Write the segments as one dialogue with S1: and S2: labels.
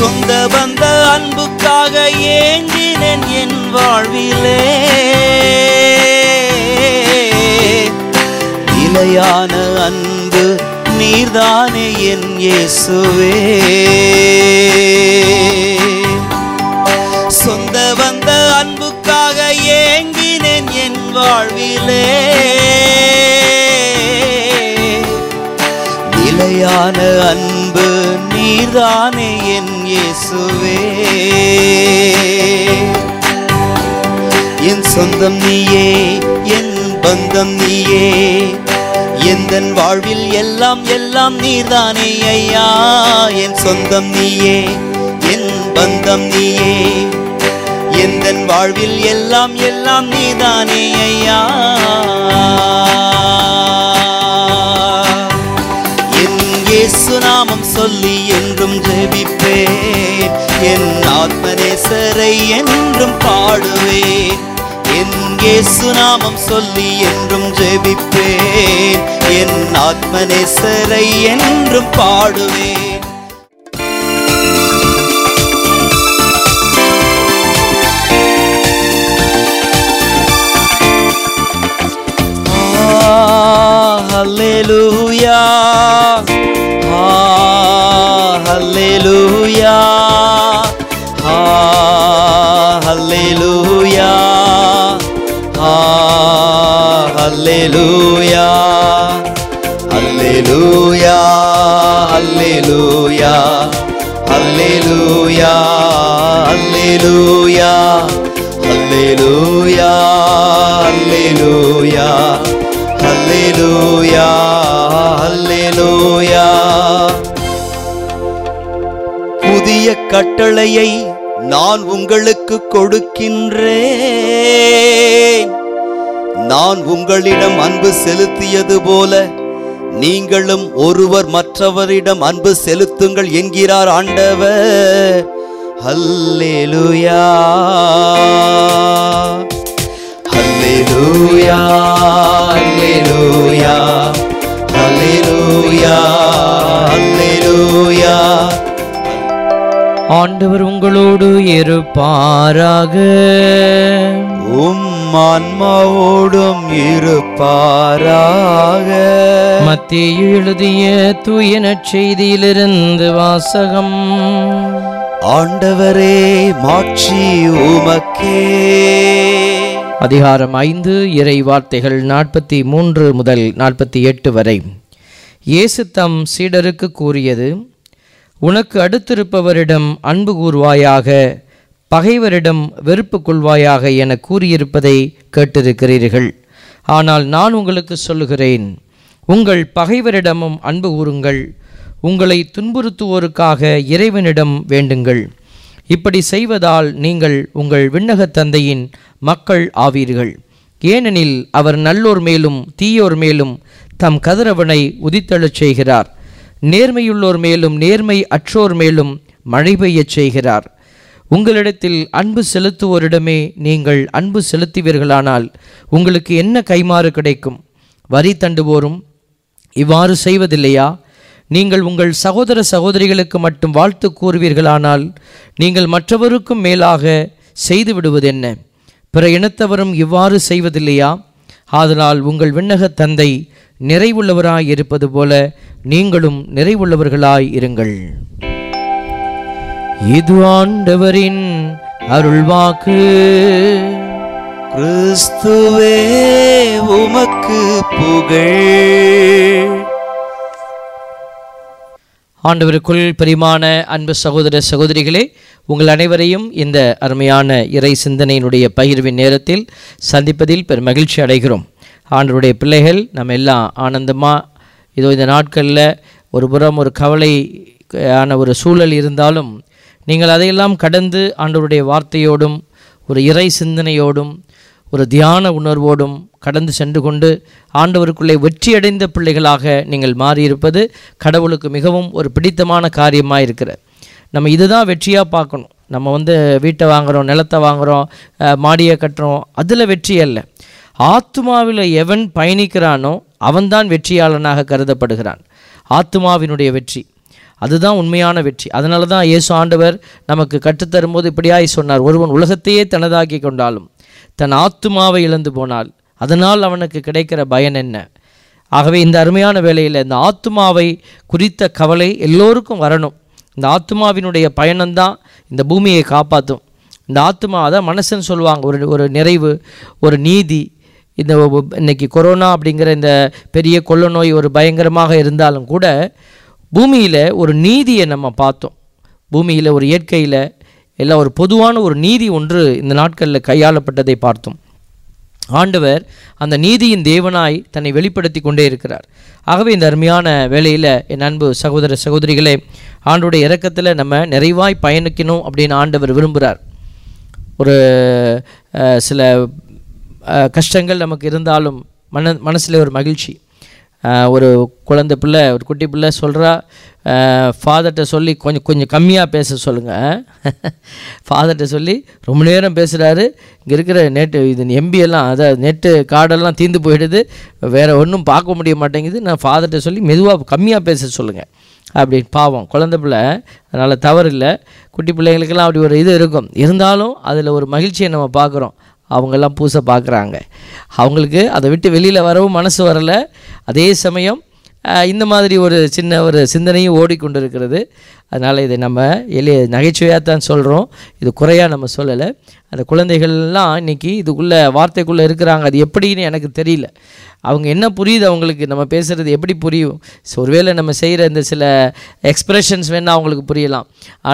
S1: சொந்த வந்த அன்புக்காக ஏங்கினேன் என் வாழ்விலே நிலையான அன்பு நீர்தானே என் இயேசுவே சொந்த வந்த அன்புக்காக ஏங்கினேன் என் வாழ்விலே நிலையான அன்பு நீர்தானே என் இயேசுவே என் சொந்தம் நீயே என் பந்தம் நீயே எந்தன் வாழ்வில் எல்லாம் எல்லாம் நீர்தானே ஐயா என் சொந்தம் நீயே என் பந்தம் நீயே எந்தன் வாழ்வில் எல்லாம் எல்லாம் நீதானே ஐயா என் இயேசு நாமம் சொல்லி என்றும் ஜெபிப்பேன் என் ஆத்மநேசரை என்றும் பாடுவேன் என் இயேசு நாமம் சொல்லி என்றும் ஜெபிப்பேன் என் ஆத்மநேசரை என்றும் பாடுவேன் Ah, hallelujah. Ah, hallelujah. Ah, hallelujah. Ah, hallelujah. Hallelujah. Hallelujah. Hallelujah. Hallelujah. Hallelujah. Hallelujah. Hallelujah. Hallelujah. புதிய கட்டளையை நான் உங்களுக்கு கொடுக்கின்றேன் நான் உங்களிடம் அன்பு செலுத்தியது போல நீங்களும் ஒருவர் மற்றவரிடம் அன்பு செலுத்துங்கள் என்கிறார் ஆண்டவர் ஹல்லேலூயா ஹல்லேலூயா ஹல்லேலூயா ஹல்லேலூயா ஹல்லேலூயா
S2: ஆண்டவர் உங்களோடு இருப்பாராக
S1: உம் ஆன்மாவோடும் இருப்பாராக
S2: மத்திய எழுதிய தூய நற்செய்தியிலிருந்து வாசகம்
S1: ஆண்டவரே மாட்சி உமக்கே
S2: அதிகாரம் ஐந்து இறை வார்த்தைகள் நாற்பத்தி மூன்று முதல் நாற்பத்தி எட்டு வரை இயேசு தம் சீடருக்கு கூறியது உனக்கு அடுத்திருப்பவரிடம் அன்பு கூர்வாயாக பகைவரிடம் வெறுப்பு கொள்வாயாக என கூறியிருப்பதை கேட்டிருக்கிறீர்கள் ஆனால் நான் உங்களுக்கு சொல்லுகிறேன் உங்கள் பகைவரிடமும் அன்பு கூறுங்கள் உங்களை துன்புறுத்துவோருக்காக இறைவனிடம் வேண்டுங்கள் இப்படி செய்வதால் நீங்கள் உங்கள் விண்ணகத் தந்தையின் மக்கள் ஆவீர்கள் ஏனெனில் அவர் நல்லோர் மேலும் தீயோர் மேலும் தம் கதிரவனை உதித்தெழச் செய்கிறார் நேர்மையுள்ளோர் மேலும் நேர்மை அற்றோர் மேலும் மழை பெய்யச் செய்கிறார் உங்களிடத்தில் அன்பு செலுத்துவோரிடமே நீங்கள் அன்பு செலுத்துவீர்களானால் உங்களுக்கு என்ன கைமாறு கிடைக்கும் வரி தண்டுவோரும் இவ்வாறு செய்வதில்லையா நீங்கள் உங்கள் சகோதர சகோதரிகளுக்கு மட்டும் வாழ்த்து கூறுவீர்களானால் நீங்கள் மற்றவருக்கும் மேலாக செய்து விடுவதென்ன பிற இனத்தவரும் இவ்வாறு செய்வதில்லையா ஆதலால் உங்கள் விண்ணகத் தந்தை நிறைவுள்ளவராய் இருப்பது போல நீங்களும் நிறைவுள்ளவர்களாய் இருங்கள் இது ஆண்டவரின் அருள்வாக்கு
S1: கிறிஸ்துவே உமக்கு புகழ்
S2: ஆண்டவருக்குள் பிரிமான அன்பு சகோதர சகோதரிகளே உங்கள் அனைவரையும் இந்த அருமையான இறை சிந்தனையினுடைய பகிர்வின் நேரத்தில் சந்திப்பதில் பெரும் மகிழ்ச்சி அடைகிறோம் ஆண்டவருடைய பிள்ளைகள் நம்ம எல்லாம் ஆனந்தமாக இதோ இந்த நாட்களில் ஒரு புறம் ஒரு கவலை ஆன ஒரு சூழல் இருந்தாலும் நீங்கள் அதையெல்லாம் கடந்து ஆண்டவருடைய வார்த்தையோடும் ஒரு இறை சிந்தனையோடும் ஒரு தியான உணர்வோடும் கடந்து சென்று கொண்டு ஆண்டவருக்குள்ளே வெற்றியடைந்த பிள்ளைகளாக நீங்கள் மாறியிருப்பது கடவுளுக்கு மிகவும் ஒரு பிடித்தமான காரியமாக இருக்கிற நம்ம இதுதான் வெற்றியாக பார்க்கணும் நம்ம வந்து வீட்டை வாங்குகிறோம் நிலத்தை வாங்குகிறோம் அஹ், மாடியை கட்டுறோம் அதில் வெற்றி அல்ல ஆத்மாவில் எவன் பயணிக்கிறானோ அவன்தான் வெற்றியாளனாக கருதப்படுகிறான் ஆத்மாவினுடைய வெற்றி அதுதான் உண்மையான வெற்றி அதனால தான் இயேசு ஆண்டவர் நமக்கு கற்றுத்தரும்போது இப்படியாய் சொன்னார் ஒருவன் உலகத்தையே தனதாக்கி கொண்டாலும் தன் ஆத்துமாவை இழந்து போனால் அதனால் அவனுக்கு கிடைக்கிற பயன் என்ன ஆகவே இந்த அருமையான வேளையில் இந்த ஆத்துமாவை குறித்த கவலை எல்லோருக்கும் வரணும் இந்த ஆத்துமாவினுடைய பயணம்தான் இந்த பூமியை காப்பாற்றும் இந்த ஆத்துமா அதான் மனசுன்னு சொல்லுவாங்க ஒரு ஒரு நிறைவு ஒரு நீதி இந்த ஒ- இன்னைக்கு கொரோனா அப்படிங்கிற இந்த பெரிய கொள்ள நோய் ஒரு பயங்கரமாக இருந்தாலும் கூட பூமியில் ஒரு நீதியை நம்ம பார்த்தோம் பூமியில் ஒரு இயற்கையில் எல்லாம் ஒரு பொதுவான ஒரு நீதி ஒன்று இந்த நாட்களில் கையாளப்பட்டதை பார்த்தோம் ஆண்டவர் அந்த நீதியின் தேவனாய் தன்னை வெளிப்படுத்தி கொண்டே இருக்கிறார் ஆகவே இந்த அருமையான வேளையில் என் அன்பு சகோதர சகோதரிகளே ஆண்டுடைய இரக்கத்தில் நம்ம நிறைவாய் பயணிக்கணும் அப்படின்னு ஆண்டவர் விரும்புகிறார் ஒரு அஹ், சில அஹ், கஷ்டங்கள் நமக்கு இருந்தாலும் மன மனசில் ஒரு மகிழ்ச்சி அஹ், ஒரு குழந்தை பிள்ளை ஒரு குட்டி பிள்ளை சொல்கிறா ஃபாதர்கிட்ட சொல்லி கொஞ்சம் கொஞ்சம் கம்மியாக பேச சொல்லுங்கள் ஃபாதர்கிட்ட சொல்லி ரொம்ப நேரம் பேசுகிறாரு இங்கே இருக்கிற நெட்டு இது எம்பி எல்லாம் அதாவது நெட்டு கார்டெல்லாம் தீர்ந்து போயிடுது வேறு ஒன்றும் பார்க்க முடிய மாட்டேங்குது நான் ஃபாதர்கிட்ட சொல்லி மெதுவாக கம்மியாக பேச சொல்லுங்கள் அப்படின்னு பாவம் குழந்தை பிள்ளை அதனால் தவறு இல்லை குட்டி பிள்ளைங்களுக்கெல்லாம் அப்படி ஒரு இது இருக்கும் இருந்தாலும் அதில் ஒரு மகிழ்ச்சியை நம்ம பார்க்குறோம் அவங்கெல்லாம் பூசை பார்க்குறாங்க அவங்களுக்கு அதை விட்டு வெளியில் வரவும் மனசு வரலை அதே சமயம் ஆஹ், இந்த மாதிரி ஒரு சின்ன ஒரு சிந்தனையும் ஓடிக்கொண்டிருக்கிறது அதனால் இதை நம்ம எளிய நகைச்சுவையாக தான் சொல்கிறோம் இது குறையாக நம்ம சொல்லலை அந்த குழந்தைகள்லாம் இன்றைக்கி இதுக்குள்ளே வார்த்தைக்குள்ளே இருக்கிறாங்க அது எப்படின்னு எனக்கு தெரியல அவங்க என்ன புரியுது அவங்களுக்கு நம்ம பேசுகிறது எப்படி புரியும் ஸோ ஒருவேளை நம்ம செய்கிற இந்த சில எக்ஸ்பிரஷன்ஸ் வேணால் அவங்களுக்கு புரியலாம்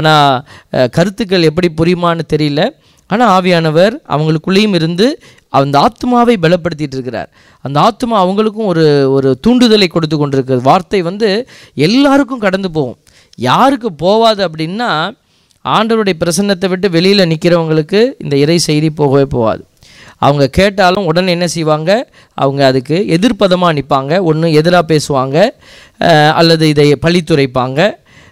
S2: ஆனால் கருத்துக்கள் எப்படி புரியுமான்னு தெரியல ஆனால் ஆவியானவர் அவங்களுக்குள்ளேயும் இருந்து அந்த ஆத்மாவை பலப்படுத்திட்டு இருக்கிறார் அந்த ஆத்மா அவங்களுக்கும் ஒரு ஒரு தூண்டுதலை கொடுத்து கொண்டிருக்கிறது வார்த்தை வந்து எல்லாருக்கும் கடந்து போகும் யாருக்கு போவாது அப்படின்னா ஆண்டவருடைய பிரசன்னத்தை விட்டு வெளியில் நிற்கிறவங்களுக்கு இந்த இறை செய்தி போகவே போகாது அவங்க கேட்டாலும் உடனே என்ன செய்வாங்க அவங்க அதுக்கு எதிர்ப்பதமாக நிற்பாங்க ஒன்று எதிராக பேசுவாங்க அஹ், அல்லது இதை பழித்துரைப்பாங்க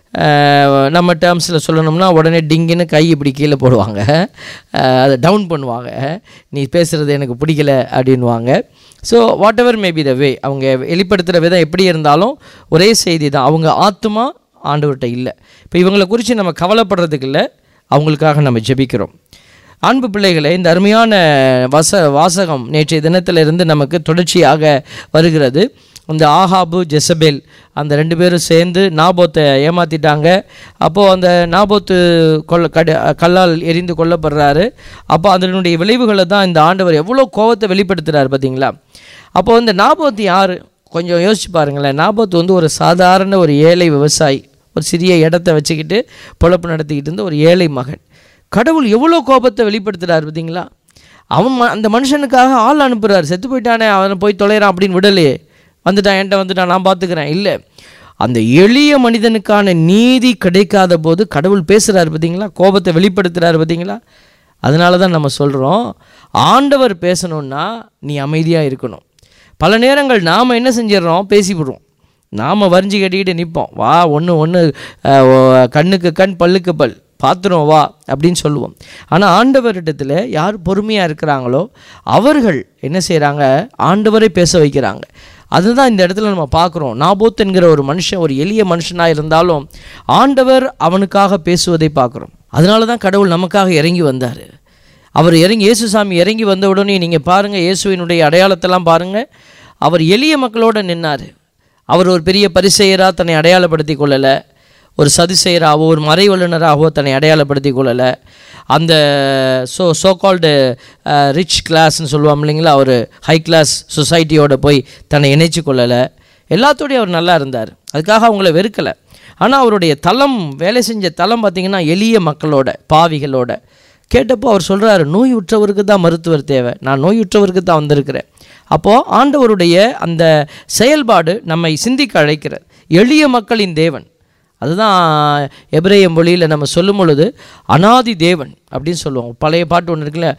S2: அஹ், நம்ம டேர்ம்ஸில் சொல்லணும்னா உடனே டிங்குன்னு கை இப்படி கீழே போடுவாங்க அஹ், அதை டவுன் பண்ணுவாங்க நீ பேசுகிறது எனக்கு பிடிக்கல அப்படின்வாங்க so whatever maybe the way அவங்க வெளிப்படுத்துகிற விதம் எப்படி இருந்தாலும் ஒரே செய்தி தான் அவங்க ஆத்மா ஆண்டவர்கிட்ட இல்லை இப்போ இவங்களை குறித்து நம்ம கவலைப்படுறதுக்கு இல்லை அவங்களுக்காக நம்ம ஜெபிக்கிறோம் அன்பு பிள்ளைகளே இந்த அருமையான வச வாசகம் நேற்றைய தினத்திலிருந்து நமக்கு தொடர்ச்சியாக வருகிறது இந்த ஆகாபு ஜெசபேல் அந்த ரெண்டு பேரும் சேர்ந்து நாபோத்தை ஏமாற்றிட்டாங்க அப்போது அந்த நாபோத்து கொல்ல கடு கல்லால் எரிந்து கொல்லப்படுறாரு அப்போ அதனுடைய விளைவுகளை தான் இந்த ஆண்டவர் எவ்வளோ கோவத்தை வெளிப்படுத்துகிறார் பார்த்தீங்களா அப்போ இந்த நாபோத்து யார் கொஞ்சம் யோசிச்சு பாருங்களேன் நாபோத்து வந்து ஒரு சாதாரண ஒரு ஏழை விவசாயி ஒரு சிறிய இடத்த வச்சுக்கிட்டு பொழப்பு நடத்திக்கிட்டு இருந்த ஒரு ஏழை மகன் கடவுள் எவ்வளோ கோபத்தை வெளிப்படுத்துகிறார் பார்த்தீங்களா அவன் ம- அந்த மனுஷனுக்காக ஆள் அனுப்புகிறார் செத்து போயிட்டானே அவனை போய் தொலைகிறான் அப்படின்னு விடலையே வந்துட்டான் என்கிட்ட வந்துட்டான் நான் பார்த்துக்கிறேன் இல்லை அந்த எளிய மனிதனுக்கான நீதி கிடைக்காத போது கடவுள் பேசுகிறார் பார்த்தீங்களா கோபத்தை வெளிப்படுத்துகிறார் பார்த்தீங்களா அதனால தான் நம்ம சொல்கிறோம் ஆண்டவர் பேசணுன்னா நீ அமைதியாக இருக்கணும் பல நேரங்கள் நாம் என்ன செஞ்சிடறோம் பேசிவிடுறோம் நாம் வரிஞ்சு கட்டிக்கிட்டு நிற்போம் வா ஒன்று ஒன்று கண்ணுக்கு கண் பல்லுக்கு பல் பார்த்துரும் வா அப்படின்னு சொல்லுவோம் ஆனால் ஆண்டவரிடத்தில் யார் பொறுமையாக இருக்கிறாங்களோ அவர்கள் என்ன செய்கிறாங்க ஆண்டவரை பேச வைக்கிறாங்க அதுதான் இந்த இடத்துல நம்ம பார்க்குறோம் நாபோத் என்கிற ஒரு மனுஷன் ஒரு எளிய மனுஷனாக இருந்தாலும் ஆண்டவர் அவனுக்காக பேசுவதை பார்க்குறோம் அதனால தான் கடவுள் நமக்காக இறங்கி வந்தார் அவர் இறங்கி இயேசுசாமி இறங்கி வந்த உடனே நீங்கள் பாருங்கள் இயேசுவினுடைய அடையாளத்தெல்லாம் பாருங்கள் அவர் எளிய மக்களோட நின்னார் அவர் ஒரு பெரிய பரிசெயராக தன்னை அடையாளப்படுத்தி கொள்ளலை ஒரு சதிசெயராகவோ ஒரு மறை வல்லுனராகவோ தன்னை அடையாளப்படுத்தி கொள்ளலை அந்த ஸோ சோ கால்டு ரிச் கிளாஸ்ன்னு சொல்லுவோம் இல்லைங்களா ஒரு ஹை கிளாஸ் சொசைட்டியோட போய் தன்னை இணைச்சு கொள்ளலை எல்லாத்தோடையும் அவர் நல்லா இருந்தார் அதுக்காக அவங்கள வெறுக்கலை ஆனால் அவருடைய தளம் வேலை செஞ்ச தளம் பார்த்திங்கன்னா எளிய மக்களோட பாவிகளோட கேட்டப்போ அவர் சொல்கிறாரு நோய் உற்றவருக்கு தான் மருத்துவர் தேவை நான் நோயுற்றவருக்கு தான் வந்திருக்கிறேன் அப்போது ஆண்டவருடைய அந்த செயல்பாடு நம்மை சிந்திக்க அழைக்கிறது எளிய மக்களின் தேவன் அதுதான் எபிரேய மொழியில் நம்ம சொல்லும் பொழுது அனாதி தேவன் அப்படின்னு சொல்லுவோம் பழைய பாட்டு ஒன்று இருக்குல்ல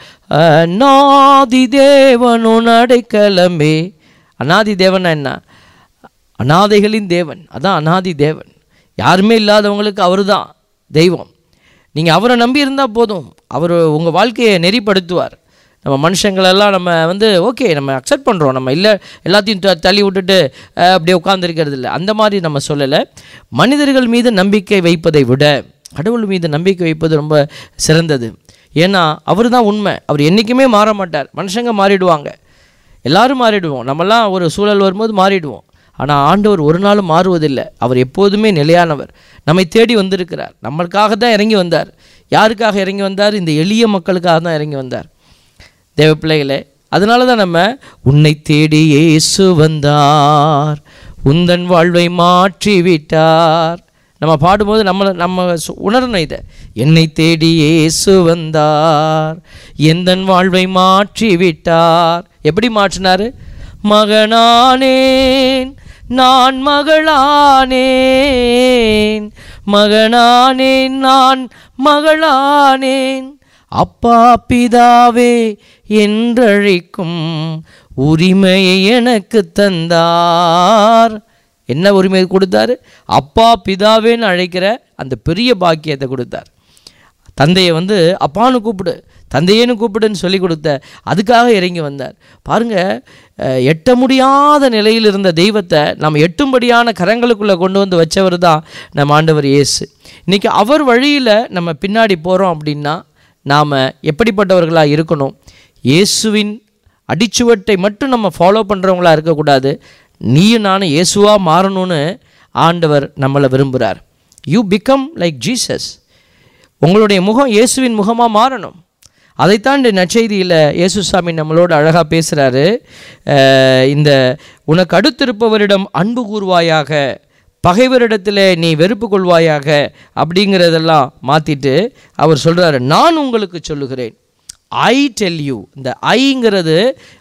S2: அநாதி தேவன் உன் அடைக்கலமே அனாதி தேவன்னா என்ன அனாதைகளின் தேவன் அதான் அனாதி தேவன் யாருமே இல்லாதவங்களுக்கு அவர் தான் தெய்வம் நீங்கள் அவரை நம்பி இருந்தால் போதும் அவர் உங்கள் வாழ்க்கையை நெறிப்படுத்துவார் நம்ம மனுஷங்களெல்லாம் நம்ம வந்து ஓகே நம்ம அக்செப்ட் பண்ணுறோம் நம்ம இல்லை எல்லாத்தையும் த- தள்ளி விட்டுட்டு அஹ், அப்படியே உட்காந்துருக்கிறது இல்லை அந்த மாதிரி நம்ம சொல்லலை மனிதர்கள் மீது நம்பிக்கை வைப்பதை விட கடவுள் மீது நம்பிக்கை வைப்பது ரொம்ப சிறந்தது ஏன்னா அவர் தான் உண்மை அவர் என்றைக்குமே மாற மாட்டார் மனுஷங்க மாறிடுவாங்க எல்லாரும் மாறிடுவோம் நம்மலாம் ஒரு சூழல் வரும்போது மாறிடுவோம் ஆனால் ஆண்டவர் ஒரு நாளும் மாறுவதில்லை அவர் எப்போதுமே நிலையானவர் நம்மை தேடி வந்திருக்கிறார் நம்மளுக்காக தான் இறங்கி வந்தார் யாருக்காக இறங்கி வந்தார் இந்த எளிய மக்களுக்காக தான் இறங்கி வந்தார் தேவ பிள்ளைகளே அதனால தான் நம்ம உன்னை தேடி இயேசு வந்தார் உந்தன் வாழ்வை மாற்றி விட்டார் நம்ம பாடும்போது நம்ம நம்ம சு- உணரணும் இதை என்னை தேடி இயேசு வந்தார் எந்தன் வாழ்வை மாற்றி விட்டார் எப்படி மாற்றினாரு மகனானேன் நான் மகளானேன் மகனானேன் நான் மகளானேன் அப்பா பிதாவே என்றழைக்கும் உரிமையை எனக்கு தந்தார் என்ன உரிமை கொடுத்தாரு அப்பா பிதாவேன்னு அழைக்கிற அந்த பெரிய பாக்கியத்தை கொடுத்தார் தந்தையை வந்து அப்பான்னு கூப்பிடு தந்தையேன்னு கூப்பிடுன்னு சொல்லி கொடுத்த அதுக்காக இறங்கி வந்தார் பாருங்க அஹ், எட்ட முடியாத நிலையில் இருந்த தெய்வத்தை நம்ம எட்டும்படியான கரங்களுக்குள்ளே கொண்டு வந்து வச்சவர் தான் நம்ம ஆண்டவர் இயேசு இன்னைக்கு அவர் வழியில் நம்ம பின்னாடி போகிறோம் அப்படின்னா நாம் எப்படிப்பட்டவர்களாக இருக்கணும் இயேசுவின் அடிச்சுவட்டை மட்டும் நம்ம ஃபாலோ பண்ணுறவங்களா இருக்கக்கூடாது நீயும் நானும் இயேசுவாக மாறணும்னு ஆண்டவர் நம்மளை விரும்புகிறார் யூ பிகம் லைக் ஜீசஸ் உங்களுடைய முகம் இயேசுவின் முகமாக மாறணும் அதைத்தான் இந்த நற்செய்தியில் இயேசு சாமி நம்மளோட அழகாக பேசுகிறாரு இந்த உனக்கு அடுத்திருப்பவரிடம் அன்பு கூறுவாயாக பகைவரிடத்தில் நீ வெறுப்பு கொள்வாயாக அப்படிங்கிறதெல்லாம் மாற்றிட்டு அவர் சொல்கிறாரு நான் உங்களுக்கு சொல்லுகிறேன் ஐ டெல் யூ இந்த ஐங்கிறது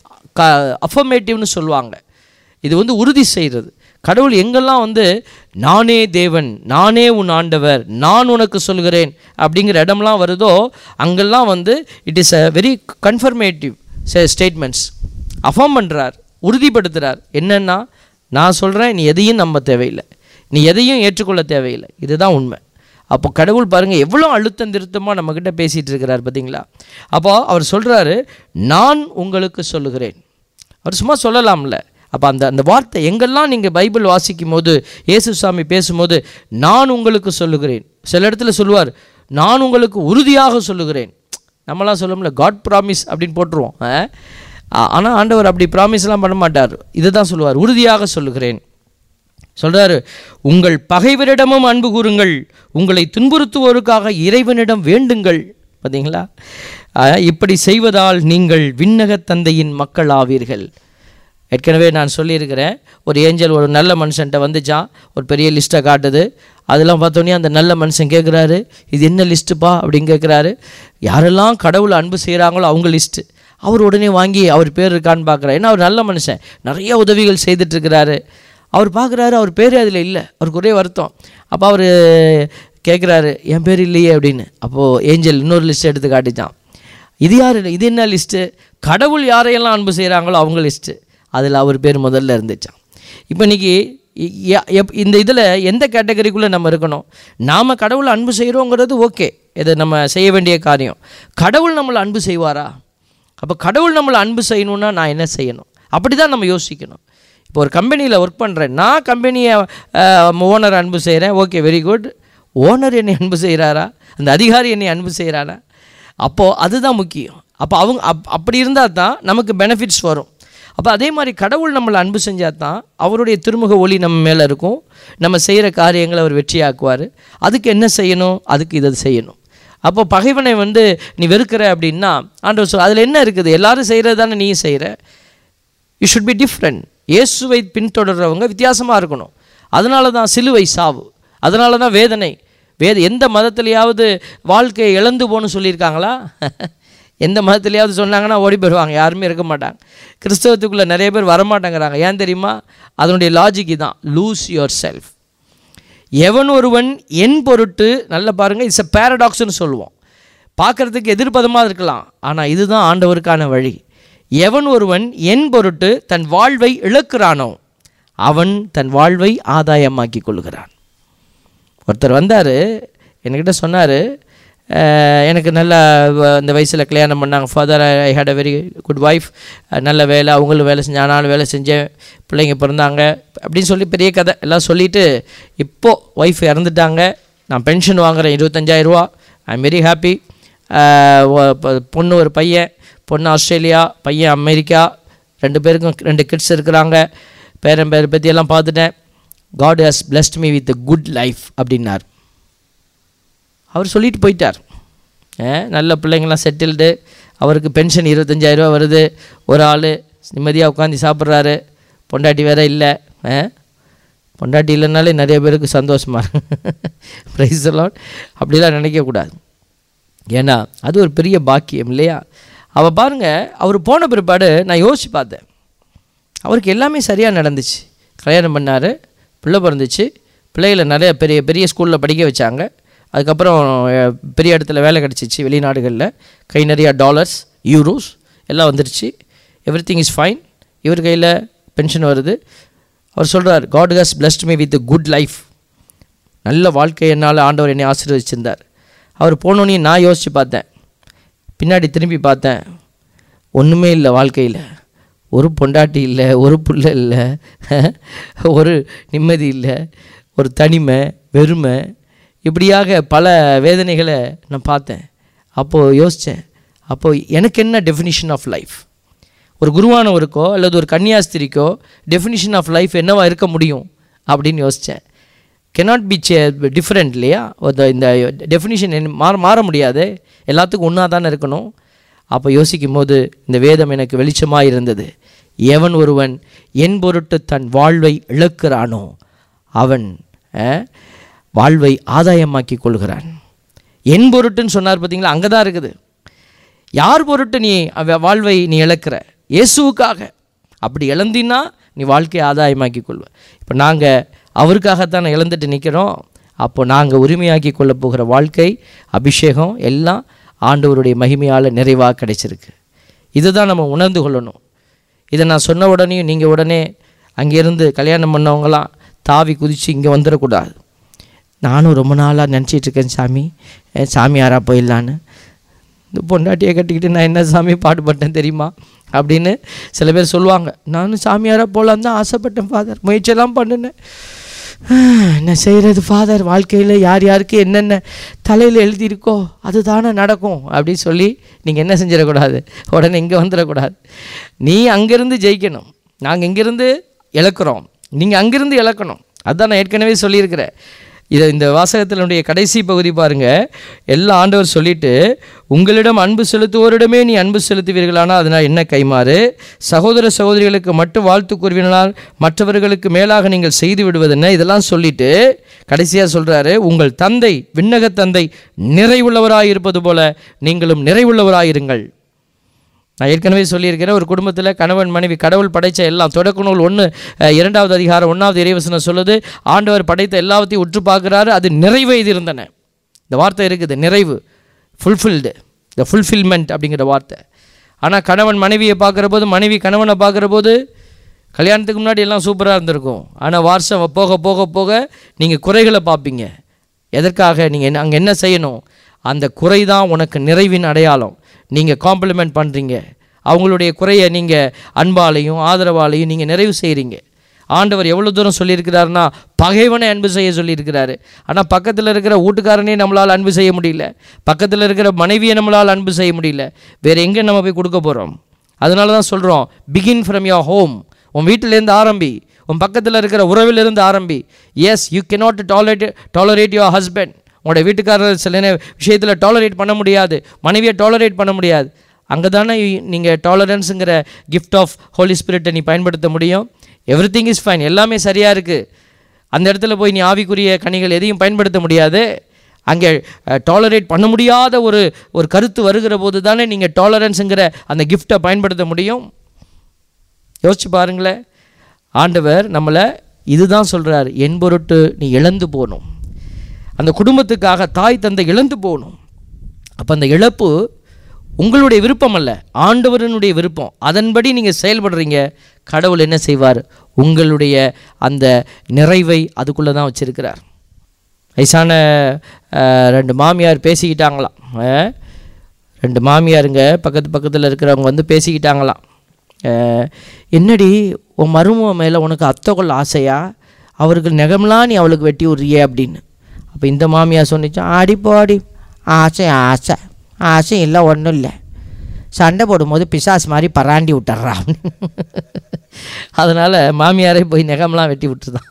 S2: க அஃபர்மேட்டிவ்னு சொல்லுவாங்க இது வந்து உறுதி செய்கிறது கடவுள் எங்கெல்லாம் வந்து நானே தேவன் நானே உன் ஆண்டவர் நான் உனக்கு சொல்கிறேன் அப்படிங்கிற இடம்லாம் வருதோ அங்கெல்லாம் வந்து it is a very confirmative statements affirm பண்ணுறார் உறுதிப்படுத்துகிறார் என்னென்னா நான் சொல்கிறேன் நீ எதையும் நம்ப தேவையில்லை நீ எதையும் ஏற்றுக்கொள்ள தேவையில்லை இதுதான் உண்மை அப்போ கடவுள் பாருங்கள் எவ்வளோ அழுத்தம் திருத்தமாக நம்மக்கிட்ட பேசிகிட்டு இருக்கிறார் பார்த்தீங்களா அப்போ அவர் சொல்கிறாரு நான் உங்களுக்கு சொல்லுகிறேன் அவர் சும்மா சொல்லலாம்ல அப்போ அந்த அந்த வார்த்தை எங்கெல்லாம் நீங்கள் பைபிள் வாசிக்கும் போது இயேசு சாமி பேசும்போது நான் உங்களுக்கு சொல்லுகிறேன் சில இடத்துல சொல்லுவார் நான் உங்களுக்கு உறுதியாக சொல்லுகிறேன் நம்மலாம் சொல்லுவோம்ல காட் ப்ராமிஸ் அப்படின்னு போட்டுருவோம் ஆனால் ஆண்டவர் அப்படி ப்ராமிஸ்லாம் பண்ண மாட்டார் இதை தான் சொல்லுவார் உறுதியாக சொல்லுகிறேன் சொல்றாரு உங்கள் பகைவரிடமும் அன்பு கூறுங்கள் உங்களை துன்புறுத்துவோருக்காக இறைவனிடம் வேண்டுங்கள் பார்த்தீங்களா ஆஹ், இப்படி செய்வதால் நீங்கள் விண்ணக தந்தையின் மக்கள் ஆவீர்கள் ஏற்கனவே நான் சொல்லியிருக்கிறேன் ஒரு ஏஞ்சல் ஒரு நல்ல மனுஷன்ட்ட வந்துச்சான் ஒரு பெரிய லிஸ்ட்டை காட்டுது அதெல்லாம் பார்த்தோன்னே அந்த நல்ல மனுஷன் கேட்குறாரு இது என்ன லிஸ்ட்டுப்பா அப்படின்னு கேட்குறாரு யாரெல்லாம் கடவுளை அன்பு செய்கிறாங்களோ அவங்க லிஸ்ட்டு அவர் உடனே வாங்கி அவர் பேர் இருக்கான்னு பார்க்குறாரு ஏன்னா அவர் நல்ல மனுஷன் நிறைய உதவிகள் செய்துட்ருக்கிறாரு அவர் பார்க்குறாரு அவர் பேர் அதில் இல்லை அவருக்கு ஒரே வருத்தம் அப்போ அவர் கேட்குறாரு என் பேர் இல்லையே அப்படின்னு அப்போது ஏஞ்சல் இன்னொரு லிஸ்ட் எடுத்து காட்டிச்சான் இது யார் இது என்ன லிஸ்ட்டு கடவுள் யாரையெல்லாம் அன்பு செய்கிறாங்களோ அவங்க லிஸ்ட்டு அதில் அவர் பேர் முதல்ல இருந்துச்சான் இப்போ இன்னைக்கு இ- ய- எப்- இந்த இதில் எந்த கேட்டகரிக்குள்ளே நம்ம இருக்கணும் நாம் கடவுளை அன்பு செய்கிறோங்கிறது ஓகே இது நம்ம செய்ய வேண்டிய காரியம் கடவுள் நம்மளை அன்பு செய்வாரா அப்போ கடவுள் நம்மளை அன்பு செய்யணும்னா நான் என்ன செய்யணும் அப்படி தான் நம்ம யோசிக்கணும் இப்போ ஒரு கம்பெனியில் ஒர்க் பண்ணுறேன் நான் கம்பெனியை ஓனர் அன்பு செய்கிறேன் ஓகே வெரி குட் ஓனர் என்னை அன்பு செய்கிறாரா அந்த அதிகாரி என்னை அன்பு செய்கிறாரா அப்போது அதுதான் முக்கியம் அப்போ அவங்க அப் அப்படி இருந்தால் தான் நமக்கு பெனிஃபிட்ஸ் வரும் அப்போ அதே மாதிரி கடவுள் நம்மளை அன்பு செஞ்சால் தான் அவருடைய திருமுக ஒளி நம்ம மேலே இருக்கும் நம்ம செய்கிற காரியங்களை அவர் வெற்றியாக்குவார் அதுக்கு என்ன செய்யணும் அதுக்கு இதை செய்யணும் அப்போ பகைவனை வந்து நீ வெறுக்கிற அப்படின்னா ஆண்டவர் சொல் அதில் என்ன இருக்குது எல்லாரும் செய்கிறது தானே நீயும் செய்கிற யூ ஷுட் பி டிஃப்ரெண்ட் இயேசுவை பின்தொடர்றவங்க வித்தியாசமாக இருக்கணும் அதனால தான் சிலுவை சாவு அதனால தான் வேதனை வேத எந்த மதத்துலையாவது வாழ்க்கையை இழந்து போகணும்னு சொல்லியிருக்காங்களா எந்த மதத்துலையாவது சொன்னாங்கன்னா ஓடி போயிடுவாங்க யாருமே இருக்க மாட்டாங்க கிறிஸ்தவத்துக்குள்ளே நிறைய பேர் வரமாட்டேங்கிறாங்க ஏன் தெரியுமா அதனுடைய லாஜிக் தான் லூஸ் யுவர் செல்ஃப் எவன் ஒருவன் என் பொருட்டு நல்ல பாருங்க இட்ஸ் a பேரடாக்ஸ்னு சொல்லுவோம் பார்க்கறதுக்கு எதிர்ப்பதமாக இருக்கலாம் ஆனால் இதுதான் ஆண்டவருக்கான வழி எவன் ஒருவன் என் பொருட்டு தன் வாழ்வை இழக்கிறானோ அவன் தன் வாழ்வை ஆதாயமாக்கி கொள்கிறான் ஒருத்தர் வந்தார் என்கிட்ட சொன்னார் எனக்கு நல்ல வ- இந்த வயசில் கல்யாணம் பண்ணாங்க father I had a very good wife நல்ல வேலை அவங்களும் வேலை செஞ்சேன் நானும் வேலை செஞ்சேன் பிள்ளைங்க பிறந்தாங்க அப்படின்னு சொல்லி பெரிய கதை எல்லாம் சொல்லிவிட்டு இப்போது ஒய்ஃப் இறந்துட்டாங்க நான் பென்ஷன் வாங்குறேன் இருபத்தஞ்சாயிரரூவா ஐ எம் வெரி ஹாப்பி பொண்ணு ஒரு பையன் பொண்ணு ஆஸ்திரேலியா பையன் அமெரிக்கா ரெண்டு பேருக்கும் ரெண்டு கிட்ஸ் இருக்கிறாங்க பேரன் பேர் பற்றியெல்லாம் பார்த்துட்டேன் God has blessed me with good life அப்படின்னார் அவர் சொல்லிட்டு போயிட்டார் அஹ், நல்ல பிள்ளைங்களாம் செட்டில்டு அவருக்கு பென்ஷன் இருபத்தஞ்சாயிரரூவா வருது ஒரு ஆள் நிம்மதியாக உட்காந்து சாப்பிட்றாரு பொண்டாட்டி வேற இல்லை அஹ், பொண்டாட்டி இல்லைனாலே நிறைய பேருக்கு சந்தோஷமா ப்ரைஸ் லாட் அப்படிலாம் நினைக்கக்கூடாது ஏன்னா அது ஒரு பெரிய பாக்கியம் இல்லையா அவள் பாருங்கள் அவர் போன பிற்பாடு நான் யோசித்து பார்த்தேன் அவருக்கு எல்லாமே சரியாக நடந்துச்சு கல்யாணம் பண்ணார் பிள்ளை பிறந்துச்சு பிள்ளைகளை நிறைய பெரிய பெரிய ஸ்கூலில் படிக்க வச்சாங்க அதுக்கப்புறம் அஹ், பெரிய இடத்துல வேலை கிடச்சிச்சு வெளிநாடுகளில் கை நிறையா டாலர்ஸ் யூரோஸ் எல்லாம் வந்துருச்சு எவ்ரி திங் இஸ் ஃபைன் இவர் கையில் பென்ஷன் வருது அவர் சொல்கிறார் God has blessed me with good life நல்ல வாழ்க்கை என்னால் ஆண்டவர் என்னை ஆசீர்வதிச்சிருந்தார் அவர் போனோன்னே நான் யோசித்து பார்த்தேன் பின்னாடி திரும்பி பார்த்தேன் ஒன்றுமே இல்லை வாழ்க்கையில் ஒரு பொண்டாட்டி இல்லை ஒரு புள்ள இல்லை ஒரு நிம்மதி இல்லை ஒரு தனிமை வெறுமை இப்படியாக பல வேதனைகளை நான் பார்த்தேன் அப்போது யோசித்தேன் அப்போது எனக்கு என்ன டெஃபினிஷன் ஆஃப் லைஃப் ஒரு குருவானவருக்கோ அல்லது ஒரு கன்னியாஸ்திரிக்கோ டெஃபினிஷன் ஆஃப் லைஃப் என்னவா இருக்க முடியும் அப்படின்னு யோசித்தேன் கெனாட் பி சே டிஃப்ரெண்ட் இல்லையா ஒரு இந்த டெஃபினிஷன் மாற மாற முடியாது எல்லாத்துக்கும் ஒன்றா தானே இருக்கணும் அப்போ யோசிக்கும் போது இந்த வேதம் எனக்கு வெளிச்சமாக இருந்தது எவன் ஒருவன் என் பொருட்டு தன் வாழ்வை இழக்கிறானோ அவன் அஹ், வாழ்வை ஆதாயமாக்கி கொள்கிறான் என் பொருட்டுன்னு சொன்னார் பார்த்தீங்களா அங்கே தான் இருக்குது யார் பொருட்டு நீ அவ வாழ்வை நீ இழக்கிற இயேசுவுக்காக அப்படி இழந்தினா நீ வாழ்க்கையை ஆதாயமாக்கி கொள்வ இப்போ நாங்கள் அவருக்காகத்தான் இழந்துட்டு நிற்கிறோம் அப்போ நாங்கள் உரிமையாக்கி கொள்ள போகிற வாழ்க்கை அபிஷேகம் எல்லாம் ஆண்டவருடைய மகிமையால் நிறைவாக கிடைச்சிருக்கு இதை தான் நம்ம உணர்ந்து கொள்ளணும் இதை நான் சொன்ன உடனேயும் நீங்கள் உடனே அங்கேருந்து கல்யாணம் பண்ணவங்களாம் தாவி குதித்து இங்கே வந்துடக்கூடாது நானும் ரொம்ப நாளாக நினச்சிட்டு இருக்கேன் சாமி அஹ் சாமியாரா போயிடலான்னு இந்த பொண்டாட்டியை கட்டிக்கிட்டு நான் என்ன சாமி பாடுபட்டேன் தெரியுமா அப்படின்னு சில பேர் சொல்லுவாங்க நானும் சாமியாராக போகலான்னு தான் ஆசைப்பட்டேன் ஃபாதர் முயற்சியெல்லாம் பண்ணினேன் என்ன செய்கிறது ஃபாதர் வாழ்க்கையில் யார் யாருக்கு என்னென்ன தலையில் எழுதியிருக்கோ அது தானே நடக்கும் அப்படின்னு சொல்லி நீங்கள் என்ன செஞ்சிடக்கூடாது உடனே இங்கே வந்துடக்கூடாது நீ அங்கேருந்து ஜெயிக்கணும் நாங்கள் இங்கேருந்து இழக்கிறோம் நீங்கள் அங்கேருந்து இழக்கணும் அதுதான் நான் ஏற்கனவே சொல்லியிருக்கிறேன் இதை இந்த வாசகத்தினுடைய கடைசி பகுதி பாருங்க எல்லா ஆண்டவர் சொல்லிட்டு உங்களிடம் அன்பு செலுத்துவோரிடமே நீ அன்பு செலுத்துவீர்களானால் அதனால் என்ன கைமாறு சகோதர சகோதரிகளுக்கு மட்டும் வாழ்த்து கூறுவீர்களால் மற்றவர்களுக்கு மேலாக நீங்கள் செய்து விடுவது என்ன இதெல்லாம் சொல்லிட்டு கடைசியாக சொல்றாரு உங்கள் தந்தை விண்ணக தந்தை நிறைவுள்ளவராயிருப்பது போல நீங்களும் நிறைவுள்ளவராயிருங்கள் நான் ஏற்கனவே சொல்லியிருக்கிறேன் ஒரு குடும்பத்தில் கணவன் மனைவி கடவுள் படைத்த எல்லாம் தொடக்க நூல் ஒன்று இரண்டாவது அதிகாரம் ஒன்றாவது இறைவசனம் சொல்லுது ஆண்டவர் படைத்த எல்லாவற்றையும் உற்று பார்க்குறாரு அது நிறைவெய்திருந்தன இந்த வார்த்தை இருக்குது நிறைவு ஃபுல்ஃபில்டு இந்த ஃபுல்ஃபில்மெண்ட் அப்படிங்கிற வார்த்தை ஆனால் கணவன் மனைவியை பார்க்குற போது மனைவி கணவனை பார்க்குற போது கல்யாணத்துக்கு முன்னாடி எல்லாம் சூப்பராக இருந்திருக்கும் ஆனால் வார்ஷம் போக போக போக நீங்கள் குறைகளை பார்ப்பீங்க எதற்காக நீங்கள் என்ன அங்கே என்ன செய்யணும் அந்த குறை தான் உனக்கு நிறைவின் அடையாளம் நீங்கள் காம்ப்ளிமெண்ட் பண்ணுறீங்க அவங்களுடைய குறையை நீங்கள் அன்பாலையும் ஆதரவாலையும் நீங்கள் நிறைவு செய்கிறீங்க ஆண்டவர் எவ்வளோ தூரம் சொல்லியிருக்கிறாருன்னா பகைவனை அன்பு செய்ய சொல்லியிருக்கிறாரு ஆனால் பக்கத்தில் இருக்கிற வீட்டுக்காரனே நம்மளால் அன்பு செய்ய முடியல பக்கத்தில் இருக்கிற மனைவியை நம்மளால் அன்பு செய்ய முடியல வேறு எங்கே நம்ம போய் கொடுக்க போகிறோம் அதனால தான் சொல்கிறோம் பிகின் ஃப்ரம் யோர் ஹோம் உன் வீட்டிலேருந்து ஆரம்பி உன் பக்கத்தில் இருக்கிற உறவிலிருந்து ஆரம்பி yes you cannot tolerate tolerate your husband உங்களோட வீட்டுக்காரர் சில விஷயத்தில் டாலரேட் பண்ண முடியாது மனைவியை டாலரேட் பண்ண முடியாது அங்கே தானே நீங்கள் டாலரன்ஸுங்கிற கிஃப்ட் ஆஃப் ஹோலி ஸ்பிரிட்டை நீ பயன்படுத்த முடியும் எவ்ரி திங் இஸ் ஃபைன் எல்லாமே சரியாக இருக்குது அந்த இடத்துல போய் நீ ஆவிக்குரிய கனிகள் எதையும் பயன்படுத்த முடியாது அங்கே டாலரேட் பண்ண முடியாத ஒரு ஒரு கருத்து வருகிற போது தானே நீங்கள் டாலரன்ஸுங்கிற அந்த கிஃப்டை பயன்படுத்த முடியும் யோசிச்சு பாருங்களேன் ஆண்டவர் நம்மளை இதுதான் சொல்கிறார் என் பொருட்டு நீ இழந்து போகணும் அந்த குடும்பத்துக்காக தாய் தந்தை இழந்து போகணும் அப்போ அந்த இழப்பு உங்களுடைய விருப்பம் அல்ல ஆண்டவரனுடைய விருப்பம் அதன்படி நீங்கள் செயல்படுறீங்க கடவுள் என்ன செய்வார் உங்களுடைய அந்த நிறைவை அதுக்குள்ளே தான் வச்சுருக்கிறார் வயசான அஹ், ரெண்டு மாமியார் பேசிக்கிட்டாங்களாம் அஹ், ரெண்டு மாமியாருங்க பக்கத்து பக்கத்தில் இருக்கிறவங்க வந்து பேசிக்கிட்டாங்களாம் அஹ், என்னடி உன் மருமக மேலே உனக்கு அத்தை கொள்ள ஆசையா அவருக்கு நெகம்லாம் நீ அவளுக்கு வெட்டி விட்றியே அப்படின்னு அப்போ இந்த மாமியார் சொன்னிச்சான் ஆடி போடி ஆசை ஆசை ஆசை இல்லை ஒன்றும் இல்லை சண்டை போடும்போது பிசாசு மாதிரி பராண்டி விட்டுறான் அதனால் மாமியாரே போய் நெகம்லாம் வெட்டி விட்டுருதான்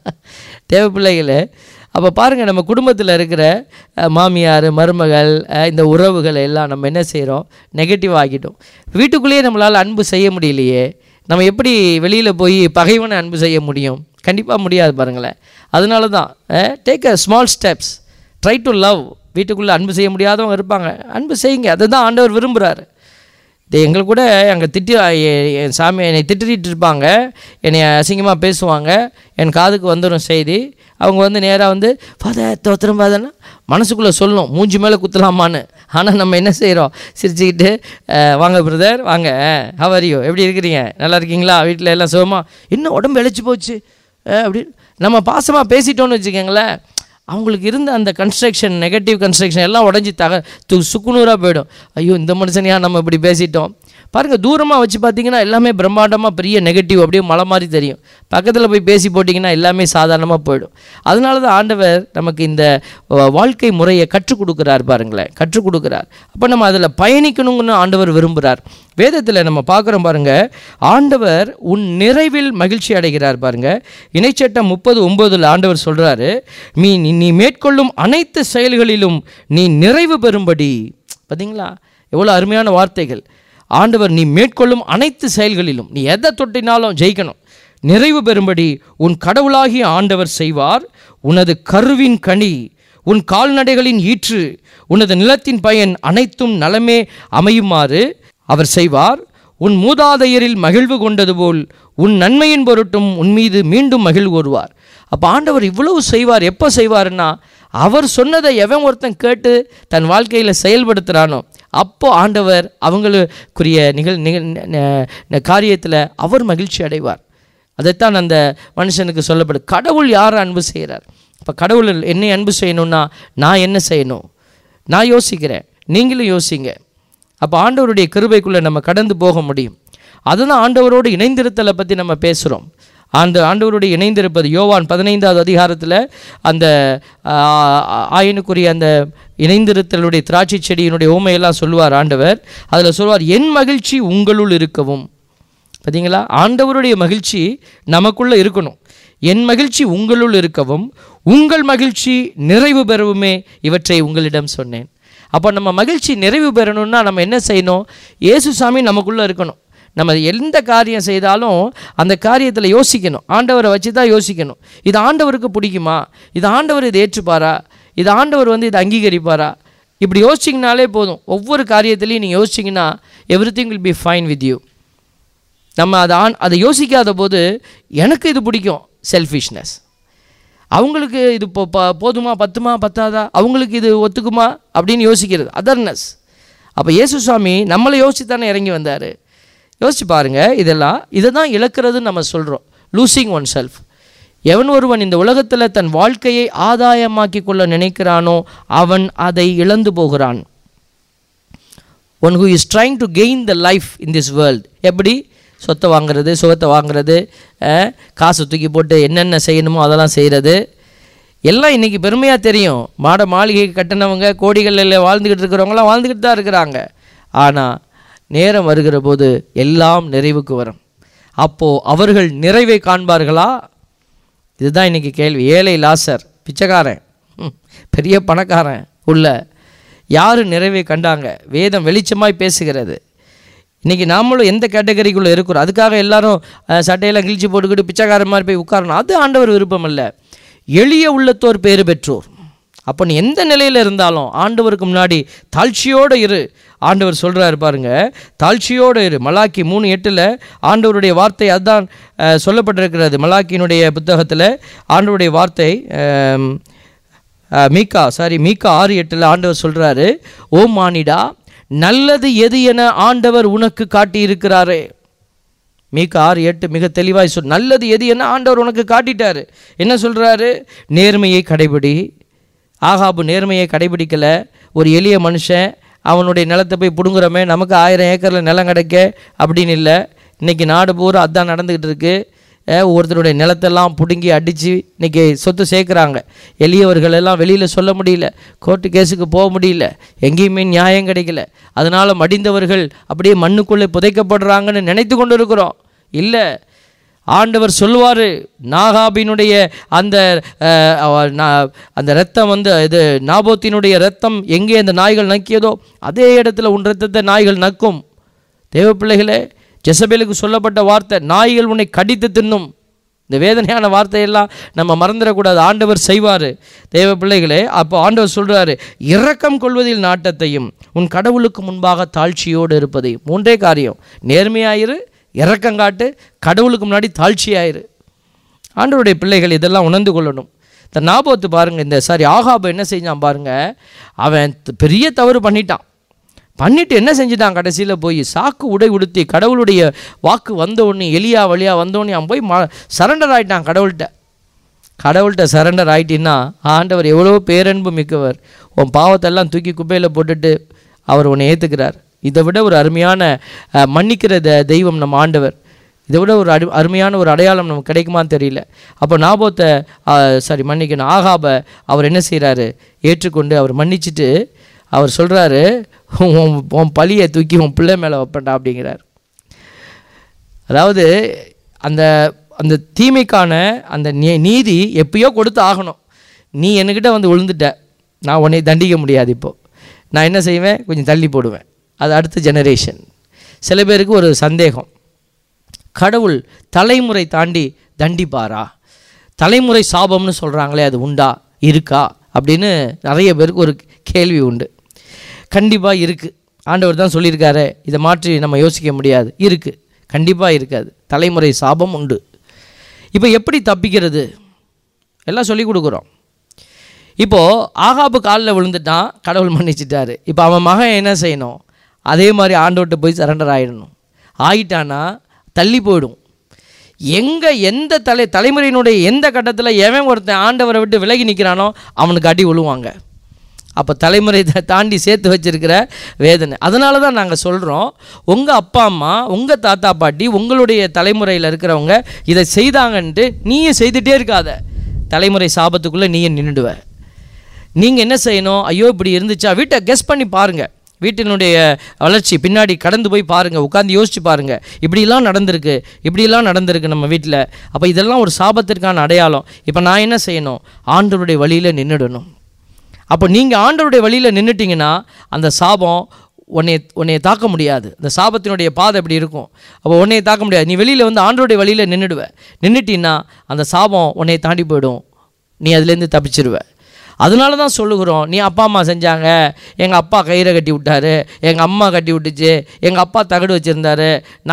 S2: தேவ பிள்ளைகளே அப்போ பாருங்கள் நம்ம குடும்பத்தில் இருக்கிற அஹ், மாமியார் மருமகள் அஹ், இந்த உறவுகள் எல்லாம் நம்ம என்ன செய்கிறோம் நெகட்டிவ் ஆகிட்டோம் வீட்டுக்குள்ளேயே நம்மளால் அன்பு செய்ய முடியலையே நம்ம எப்படி வெளியில் போய் பகைவனை அன்பு செய்ய முடியும் கண்டிப்பாக முடியாது பாருங்களேன் அதனால தான் take a small steps try to love வீட்டுக்குள்ளே அன்பு செய்ய முடியாதவங்க இருப்பாங்க அன்பு செய்யுங்க அதுதான் ஆண்டவர் விரும்புகிறாரு இது எங்களுக்கு கூட அங்கே திட்டி எ- என் சாமி என்னை திட்டிட்டு இருப்பாங்க என்னை அசிங்கமாக பேசுவாங்க என் காதுக்கு வந்துடும் செய்தி அவங்க வந்து நேராக வந்து ஃபாதர் தோத்திரம் ஃபாதர்னா மனசுக்குள்ளே சொல்லணும் மூஞ்சி மேலே குத்தலாமான்னு ஆனால் நம்ம என்ன செய்கிறோம் சிரிச்சுக்கிட்டு "அஹ், வாங்க பிரதர் வாங்க ஹவரியோ எப்படி இருக்கிறீங்க நல்லா இருக்கீங்களா வீட்டில் எல்லாம் சுகமா இன்னும் உடம்பு இழைச்சி போச்சு அஹ், அப்படின்னு நம்ம பாசமாக பேசிட்டோன்னு வச்சுக்கோங்களேன் அவங்களுக்கு இருந்த அந்த கன்ஸ்ட்ரக்ஷன் நெகட்டிவ் கன்ஸ்ட்ரக்ஷன் எல்லாம் உடஞ்சி தக து சுக்குநூறாக போயிடும் ஐயோ இந்த மனுஷனையா நம்ம இப்படி பேசிட்டோம் பாருங்கள் தூரமாக வச்சு பார்த்தீங்கன்னா எல்லாமே பிரம்மாண்டமாக பெரிய நெகட்டிவ் அப்படியே மலை மாதிரி தெரியும் பக்கத்தில் போய் பேசி போட்டிங்கன்னா எல்லாமே சாதாரணமாக போயிடும் அதனால தான் ஆண்டவர் நமக்கு இந்த வ- வாழ்க்கை முறையை கற்றுக் கொடுக்குறார் பாருங்களேன் கற்றுக் கொடுக்குறார் அப்போ நம்ம அதில் பயணிக்கணுங்கன்னு ஆண்டவர் விரும்புகிறார் வேதத்தில் நம்ம பார்க்குறோம் பாருங்க ஆண்டவர் உன் நிறைவில் மகிழ்ச்சி அடைகிறார் பாருங்க இணைச்சட்டம் முப்பது ஒன்பதுல ஆண்டவர் சொல்றாரு நீ நீ- நீ மேற்கொள்ளும் அனைத்து செயல்களிலும் நீ நிறைவு பெறும்படி பார்த்தீங்களா எவ்வளோ அருமையான வார்த்தைகள் ஆண்டவர் நீ மேற்கொள்ளும் அனைத்து செயல்களிலும் நீ எதை தொட்டினாலும் ஜெயிக்கணும் நிறைவு பெறும்படி உன் கடவுளாகிய ஆண்டவர் செய்வார் உனது கருவின் கனி உன் கால்நடைகளின் ஈற்று உனது நிலத்தின் பயன் அனைத்தும் நலமே அமையுமாறு அவர் செய்வார் உன் மூதாதையரில் மகிழ்வு கொண்டது போல் உன் நன்மையின் பொருட்டும் உன் மீது மீண்டும் மகிழ்வு வருவார் அப்போ ஆண்டவர் இவ்வளவு செய்வார் எப்போ செய்வாருன்னா அவர் சொன்னதை எவன் ஒருத்தன் கேட்டு தன் வாழ்க்கையில் செயல்படுத்துகிறானோ அப்போ ஆண்டவர் அவங்களுக்குரிய நிகழ் நிகழ் காரியத்தில் அவர் மகிழ்ச்சி அடைவார் அதைத்தான் அந்த மனுஷனுக்கு சொல்லப்படும் கடவுள் யாரை அன்பு செய்கிறார் இப்போ கடவுள் என்னை அன்பு செய்யணும்னா நான் என்ன செய்யணும் நான் யோசிக்கிறேன் நீங்களும் யோசிங்க அப்போ ஆண்டவருடைய கிருபைக்குள்ளே நம்ம கடந்து போக முடியும் அதுதான் ஆண்டவரோடு இணைந்திருத்தலை பற்றி நம்ம பேசுகிறோம் அந்த ஆண்டவருடைய இணைந்திருப்பது யோவான் பதினைந்தாவது அதிகாரத்தில் அந்த ஆ, ஆயனுக்குரிய அந்த இணைந்திருத்தலுடைய திராட்சை செடியினுடைய ஓமையெல்லாம் சொல்லுவார் ஆண்டவர் அதில் சொல்வார் என் மகிழ்ச்சி உங்களுள் இருக்கவும் பார்த்தீங்களா ஆண்டவருடைய மகிழ்ச்சி நமக்குள்ளே இருக்கணும் என் மகிழ்ச்சி உங்களுள் இருக்கவும் உங்கள் மகிழ்ச்சி நிறைவு பெறவுமே இவற்றை உங்களிடம் சொன்னேன் அப்போ நம்ம மகிழ்ச்சி நிறைவு பெறணும்னா நம்ம என்ன செய்யணும் இயேசு சாமி நமக்குள்ளே இருக்கணும் நம்ம எந்த காரியம் செய்தாலும் அந்த காரியத்தில் யோசிக்கணும் ஆண்டவரை வச்சு தான் யோசிக்கணும் இது ஆண்டவருக்கு பிடிக்குமா இது ஆண்டவர் இதை ஏற்றுப்பாரா இது ஆண்டவர் வந்து இதை அங்கீகரிப்பாரா இப்படி யோசிச்சிங்கனாலே போதும் ஒவ்வொரு காரியத்திலையும் நீங்கள் யோசிச்சிங்கன்னா everything will be fine with you நம்ம அதை ஆன் அதை யோசிக்காத போது எனக்கு இது பிடிக்கும் செல்ஃபிஷ்னஸ் அவங்களுக்கு இது இப்போ ப- போதுமா பத்துமா பத்தாதா அவங்களுக்கு இது ஒத்துக்குமா அப்படின்னு யோசிக்கிறது அதர்னஸ் அப்போ இயேசு சுவாமி நம்மளை யோசிச்சு தானே இறங்கி வந்தார் யோசிச்சு பாருங்க இதெல்லாம் இதை தான் இழக்கிறதுன்னு நம்ம சொல்கிறோம் லூசிங் ஒன் செல்ஃப் எவன் ஒருவன் இந்த உலகத்தில் தன் வாழ்க்கையை ஆதாயமாக்கி கொள்ள நினைக்கிறானோ அவன் அதை இழந்து போகிறான் one who is trying to gain the life in this world எப்படி சொத்தை வாங்குறது சுகத்தை வாங்குறது அஹ், காசு தூக்கி போட்டு என்னென்ன செய்யணுமோ அதெல்லாம் செய்கிறது எல்லாம் இன்றைக்கி பெருமையாக தெரியும் மாட மாளிகை கட்டினவங்க கோடிகளில் வாழ்ந்துக்கிட்டு இருக்கிறவங்களாம் வாழ்ந்துக்கிட்டு தான் இருக்கிறாங்க ஆனால் நேரம் வருகிற போது எல்லாம் நிறைவுக்கு வரும் அப்போது அவர்கள் நிறைவை காண்பார்களா இதுதான் இன்றைக்கி கேள்வி ஏழை லாசர் பிச்சைக்காரன் ம், பெரிய பணக்காரன் உள்ள யார் நிறைவை கண்டாங்க வேதம் வெளிச்சமாய் பேசுகிறது இன்றைக்கி நாமளும் எந்த கேட்டகரிக்குள்ளே இருக்கிறோம் அதுக்காக எல்லாரும் அஹ், சட்டையெல்லாம் கிழிச்சு போட்டுக்கிட்டு பிச்சைக்காரன் மாதிரி போய் உட்காரணும் அது ஆண்டவர் விருப்பம் இல்லை எளிய உள்ளத்தோர் பேறு பெற்றோர் அப்போ நீ எந்த நிலையில் இருந்தாலும் ஆண்டவருக்கு முன்னாடி தாழ்ச்சியோடு இரு ஆண்டவர் சொல்கிறாரு பாருங்க தாழ்ச்சியோடு இரு மலாக்கி மூணு எட்டில் ஆண்டவருடைய வார்த்தை அதுதான் அஹ், சொல்லப்பட்டிருக்கிறது மலாக்கியினுடைய புத்தகத்தில் ஆண்டவருடைய வார்த்தை அம், அஹ், மீகா சாரி மீகா ஆறு எட்டில் ஆண்டவர் சொல்கிறாரு ஓ மானிடா நல்லது எது என ஆண்டவர் உனக்கு காட்டியிருக்கிறாரே மீக ஆறு எட்டு மிக தெளிவாய் சொல் நல்லது எது என்ன ஆண்டவர் உனக்கு காட்டிட்டாரு என்ன சொல்கிறாரு நேர்மையை கடைபிடி ஆகாபு நேர்மையை கடைபிடிக்கல ஒரு எளிய மனுஷன் அவனுடைய நிலத்தை போய் பிடுங்குறோமே நமக்கு ஆயிரம் ஏக்கரில் நிலம் கிடைக்க அப்படின்னு இல்லை இன்றைக்கி நாடு பூரா அதான் நடந்துக்கிட்டு இருக்கு அஹ் ஒருத்தருடைய நிலத்தெல்லாம் பிடுங்கி அடித்து இன்றைக்கி சொத்து சேர்க்குறாங்க எளியவர்கள் எல்லாம் வெளியில் சொல்ல முடியல கோர்ட்டு கேஸுக்கு போக முடியல எங்கேயுமே நியாயம் கிடைக்கல அதனால் மடிந்தவர்கள் அப்படியே மண்ணுக்குள்ளே புதைக்கப்படுறாங்கன்னு நினைத்து கொண்டு இருக்கிறோம் இல்லை ஆண்டவர் சொல்லுவார் நாகாபினுடைய அந்த அஹ், அவ- நா- அந்த ரத்தம் வந்து இது நாபோத்தினுடைய ரத்தம் எங்கே அந்த நாய்கள் நக்கியதோ அதே இடத்துல உன் ரத்தத்தை நாய்கள் நக்கும் தேவ பிள்ளைகளே ஜெசபேலுக்கு சொல்லப்பட்ட வார்த்தை நாய்கள் உன்னை கடித்து தின்னும் இந்த வேதனையான வார்த்தையெல்லாம் நம்ம மறந்துடக்கூடாது ஆண்டவர் செய்வார் தேவ பிள்ளைகளே அப்போ ஆண்டவர் சொல்கிறாரு இரக்கம் கொள்வதில் நாட்டத்தையும் உன் கடவுளுக்கு முன்பாக தாழ்ச்சியோடு இருப்பதையும் மூன்றே காரியம் நேர்மையாயிரு இரக்கங்காட்டு கடவுளுக்கு முன்னாடி தாழ்ச்சியாயிரு ஆண்டவருடைய பிள்ளைகள் இதெல்லாம் உணர்ந்து கொள்ளணும் இந்த நாபோத்து பாருங்க இந்த சாரி ஆகாபு என்ன செஞ்சான் பாருங்க அவன் த- பெரிய தவறு பண்ணிட்டான் பண்ணிட்டு என்ன செஞ்சுட்டான் கடைசியில் போய் சாக்கு உடை உடுத்தி கடவுளுடைய வாக்கு வந்த உடனே எலியா வழியா வந்த உடனே அவன் போய் ம சரண்டர் ஆயிட்டான் கடவுள்கிட்ட கடவுள்கிட்ட சரண்டர் ஆயிட்டின்னா ஆண்டவர் எவ்வளோ பேரன்பு மிக்கவர் உன் பாவத்தெல்லாம் தூக்கி குப்பையில் போட்டுட்டு அவர் உன்னை ஏற்றுக்கிறார் இதை விட ஒரு அருமையான அஹ், மன்னிக்கிற த- தெய்வம் நம்ம ஆண்டவர் இதை விட ஒரு அரு அருமையான ஒரு அடையாளம் நமக்கு கிடைக்குமான்னு தெரியல அப்போ நாபோத்தை சாரி மன்னிக்கணும் ஆகாப அவர் என்ன செய்கிறாரு ஏற்றுக்கொண்டு அவர் மன்னிச்சிட்டு அவர் சொல்கிறாரு உன் உன் பழியை தூக்கி உன் பிள்ளை மேலே வைப்பேன்டா அப்படிங்கிறார் அதாவது அந்த அந்த தீமைக்கான அந்த நீ- நீதி எப்பயோ கொடுத்து ஆகணும் நீ என்கிட்ட வந்து விழுந்துட்ட நான் உன்னை தண்டிக்க முடியாது இப்போது நான் என்ன செய்வேன் கொஞ்சம் தள்ளி போடுவேன் அது அடுத்த ஜெனரேஷன் சில பேருக்கு ஒரு சந்தேகம் கடவுள் தலைமுறை தாண்டி தண்டிப்பாரா தலைமுறை சாபம்னு சொல்கிறாங்களே அது உண்டா இருக்கா அப்படின்னு நிறைய பேருக்கு ஒரு கேள்வி உண்டு கண்டிப்பாக இருக்குது ஆண்டவர் தான் சொல்லியிருக்காரு இதை மாற்றி நம்ம யோசிக்க முடியாது இருக்குது கண்டிப்பாக இருக்காது தலைமுறை சாபம் உண்டு இப்போ எப்படி தப்பிக்கிறது எல்லாம் சொல்லி கொடுக்குறோம் இப்போது ஆகாபு காலில் விழுந்துட்டான் கடவுள் மன்னிச்சிட்டாரு இப்போ அவன் மகன் என்ன செய்யணும் அதே மாதிரி ஆண்டவர்கிட்ட போய் சரண்டர் ஆகிடணும் ஆயிட்டானா தள்ளி போயிடும் எங்கே எந்த தலை தலைமுறையினுடைய எந்த கட்டத்தில் எவன் ஒருத்தன் ஆண்டவரை விட்டு விலகி நிற்கிறானோ அவனுக்கு அடி விழுவாங்க அப்போ தலைமுறை த- தாண்டி சேர்த்து வச்சிருக்கிற வேதனை அதனால தான் நாங்கள் சொல்கிறோம் உங்கள் அப்பா அம்மா உங்கள் தாத்தா பாட்டி உங்களுடைய தலைமுறையில் இருக்கிறவங்க இதை செய்தாங்கன்ட்டு நீயும் செய்துட்டே இருக்காத தலைமுறை சாபத்துக்குள்ளே நீயும் நின்றுடுவ நீங்கள் என்ன செய்யணும் ஐயோ இப்படி இருந்துச்சா வீட்டை கெஸ் பண்ணி பாருங்கள் வீட்டினுடைய வளர்ச்சி பின்னாடி கடந்து போய் பாருங்கள் உட்காந்து யோசிச்சு பாருங்கள் இப்படிலாம் நடந்திருக்கு இப்படிலாம் நடந்திருக்கு நம்ம வீட்டில் அப்போ இதெல்லாம் ஒரு சாபத்திற்கான அடையாளம் இப்போ நான் என்ன செய்யணும் ஆண்டவருடைய வழியில் நின்றுடணும் அப்போ நீங்கள் ஆண்டவருடைய வழியில் நின்றுட்டீங்கன்னா அந்த சாபம் உன்னை உன்னைய தாக்க முடியாது அந்த சாபத்தினுடைய பாதை எப்படி இருக்கும் அப்போ உன்னைய தாக்க முடியாது நீ வெளியில் வந்து ஆண்டவருடைய வழியில் நின்றுடுவ நின்றுட்டீன்னா அந்த சாபம் உன்னைய தாண்டி போயிடும் நீ அதுலேருந்து தப்பிச்சிருவ அதனால தான் சொல்லுகிறோம் நீ அப்பா அம்மா செஞ்சாங்க எங்கள் அப்பா கயிறை கட்டி விட்டாரு எங்கள் அம்மா கட்டி விட்டுச்சு எங்கள் அப்பா தகடு வச்சுருந்தாரு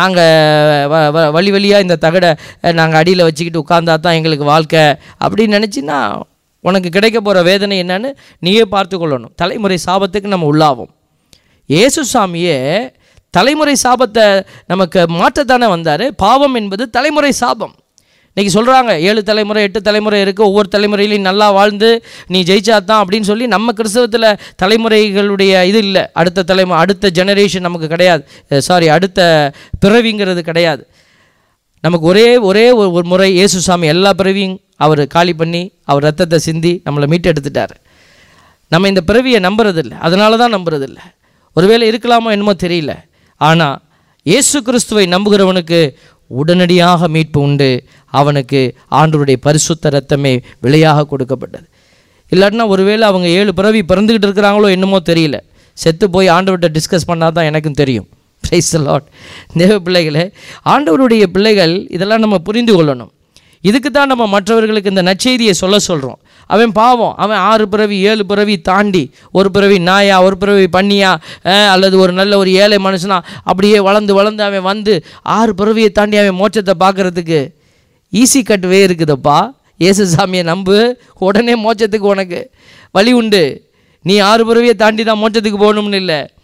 S2: நாங்கள் வழி வழியாக இந்த தகடை நாங்கள் அடியில் வச்சுக்கிட்டு உட்கார்ந்தா தான் எங்களுக்கு வாழ்க்கை அப்படின்னு நினச்சின்னா உனக்கு கிடைக்க போகிற வேதனை என்னன்னு நீயே பார்த்து கொள்ளணும் தலைமுறை சாபத்துக்கு நம்ம உள்ளாவோம் இயேசு சாமியே தலைமுறை சாபத்தை நமக்கு மாற்றத்தானே வந்தார் பாவம் என்பது தலைமுறை சாபம் இன்னைக்கு சொல்கிறாங்க ஏழு தலைமுறை எட்டு தலைமுறை இருக்குது ஒவ்வொரு தலைமுறையிலையும் நல்லா வாழ்ந்து நீ ஜெயிச்சாதான் அப்படின்னு சொல்லி நம்ம கிறிஸ்தவத்தில் தலைமுறைகளுடைய இது இல்லை அடுத்த தலைமுறை அடுத்த ஜெனரேஷன் நமக்கு கிடையாது சாரி அடுத்த பிறவிங்கிறது கிடையாது நமக்கு ஒரே ஒரே ஒரு ஒரு முறை இயேசு சாமி எல்லா பிறவியும் அவர் காலி பண்ணி அவர் ரத்தத்தை சிந்தி நம்மளை மீட்டெடுத்துட்டார் நம்ம இந்த பிறவியை நம்புறதில்ல அதனால தான் நம்புறதில்ல ஒருவேளை இருக்கலாமோ என்னமோ தெரியல ஆனால் இயேசு கிறிஸ்துவை நம்புகிறவனுக்கு உடனடியாக மீட்பு உண்டு அவனுக்கு ஆண்டவருடைய பரிசுத்த ரத்தமே விலையாக கொடுக்கப்பட்டது இல்லாட்டினா ஒருவேளை அவங்க ஏழு பிறவி பிறந்துக்கிட்டு இருக்கிறாங்களோ என்னமோ தெரியல செத்து போய் ஆண்டவர்கிட்ட டிஸ்கஸ் பண்ணால் தான் எனக்கும் தெரியும் பிரைஸ் லாட் தேவ பிள்ளைகளே ஆண்டவருடைய பிள்ளைகள் இதெல்லாம் நம்ம புரிந்து கொள்ளணும் இதுக்கு தான் நம்ம மற்றவர்களுக்கு இந்த நற்செய்தியை சொல்ல சொல்கிறோம் அவன் பாவம் அவன் ஆறு பிறவி ஏழு பிறவி தாண்டி ஒரு பிறவி நாயா ஒரு பிறவி பண்ணியா அஹ், அல்லது ஒரு நல்ல ஒரு ஏழை மனுஷனா அப்படியே வளர்ந்து வளர்ந்து அவன் வந்து ஆறு பிறவியை தாண்டி அவன் மோட்சத்தை பார்க்கறதுக்கு ஈஸி கட் வே இருக்குதுப்பா இயேசு சாமியை நம்பு உடனே மோட்சத்துக்கு உனக்கு வழி உண்டு நீ ஆறு பிறவியை தாண்டி தான் மோட்சத்துக்கு போகணும்னு இல்லை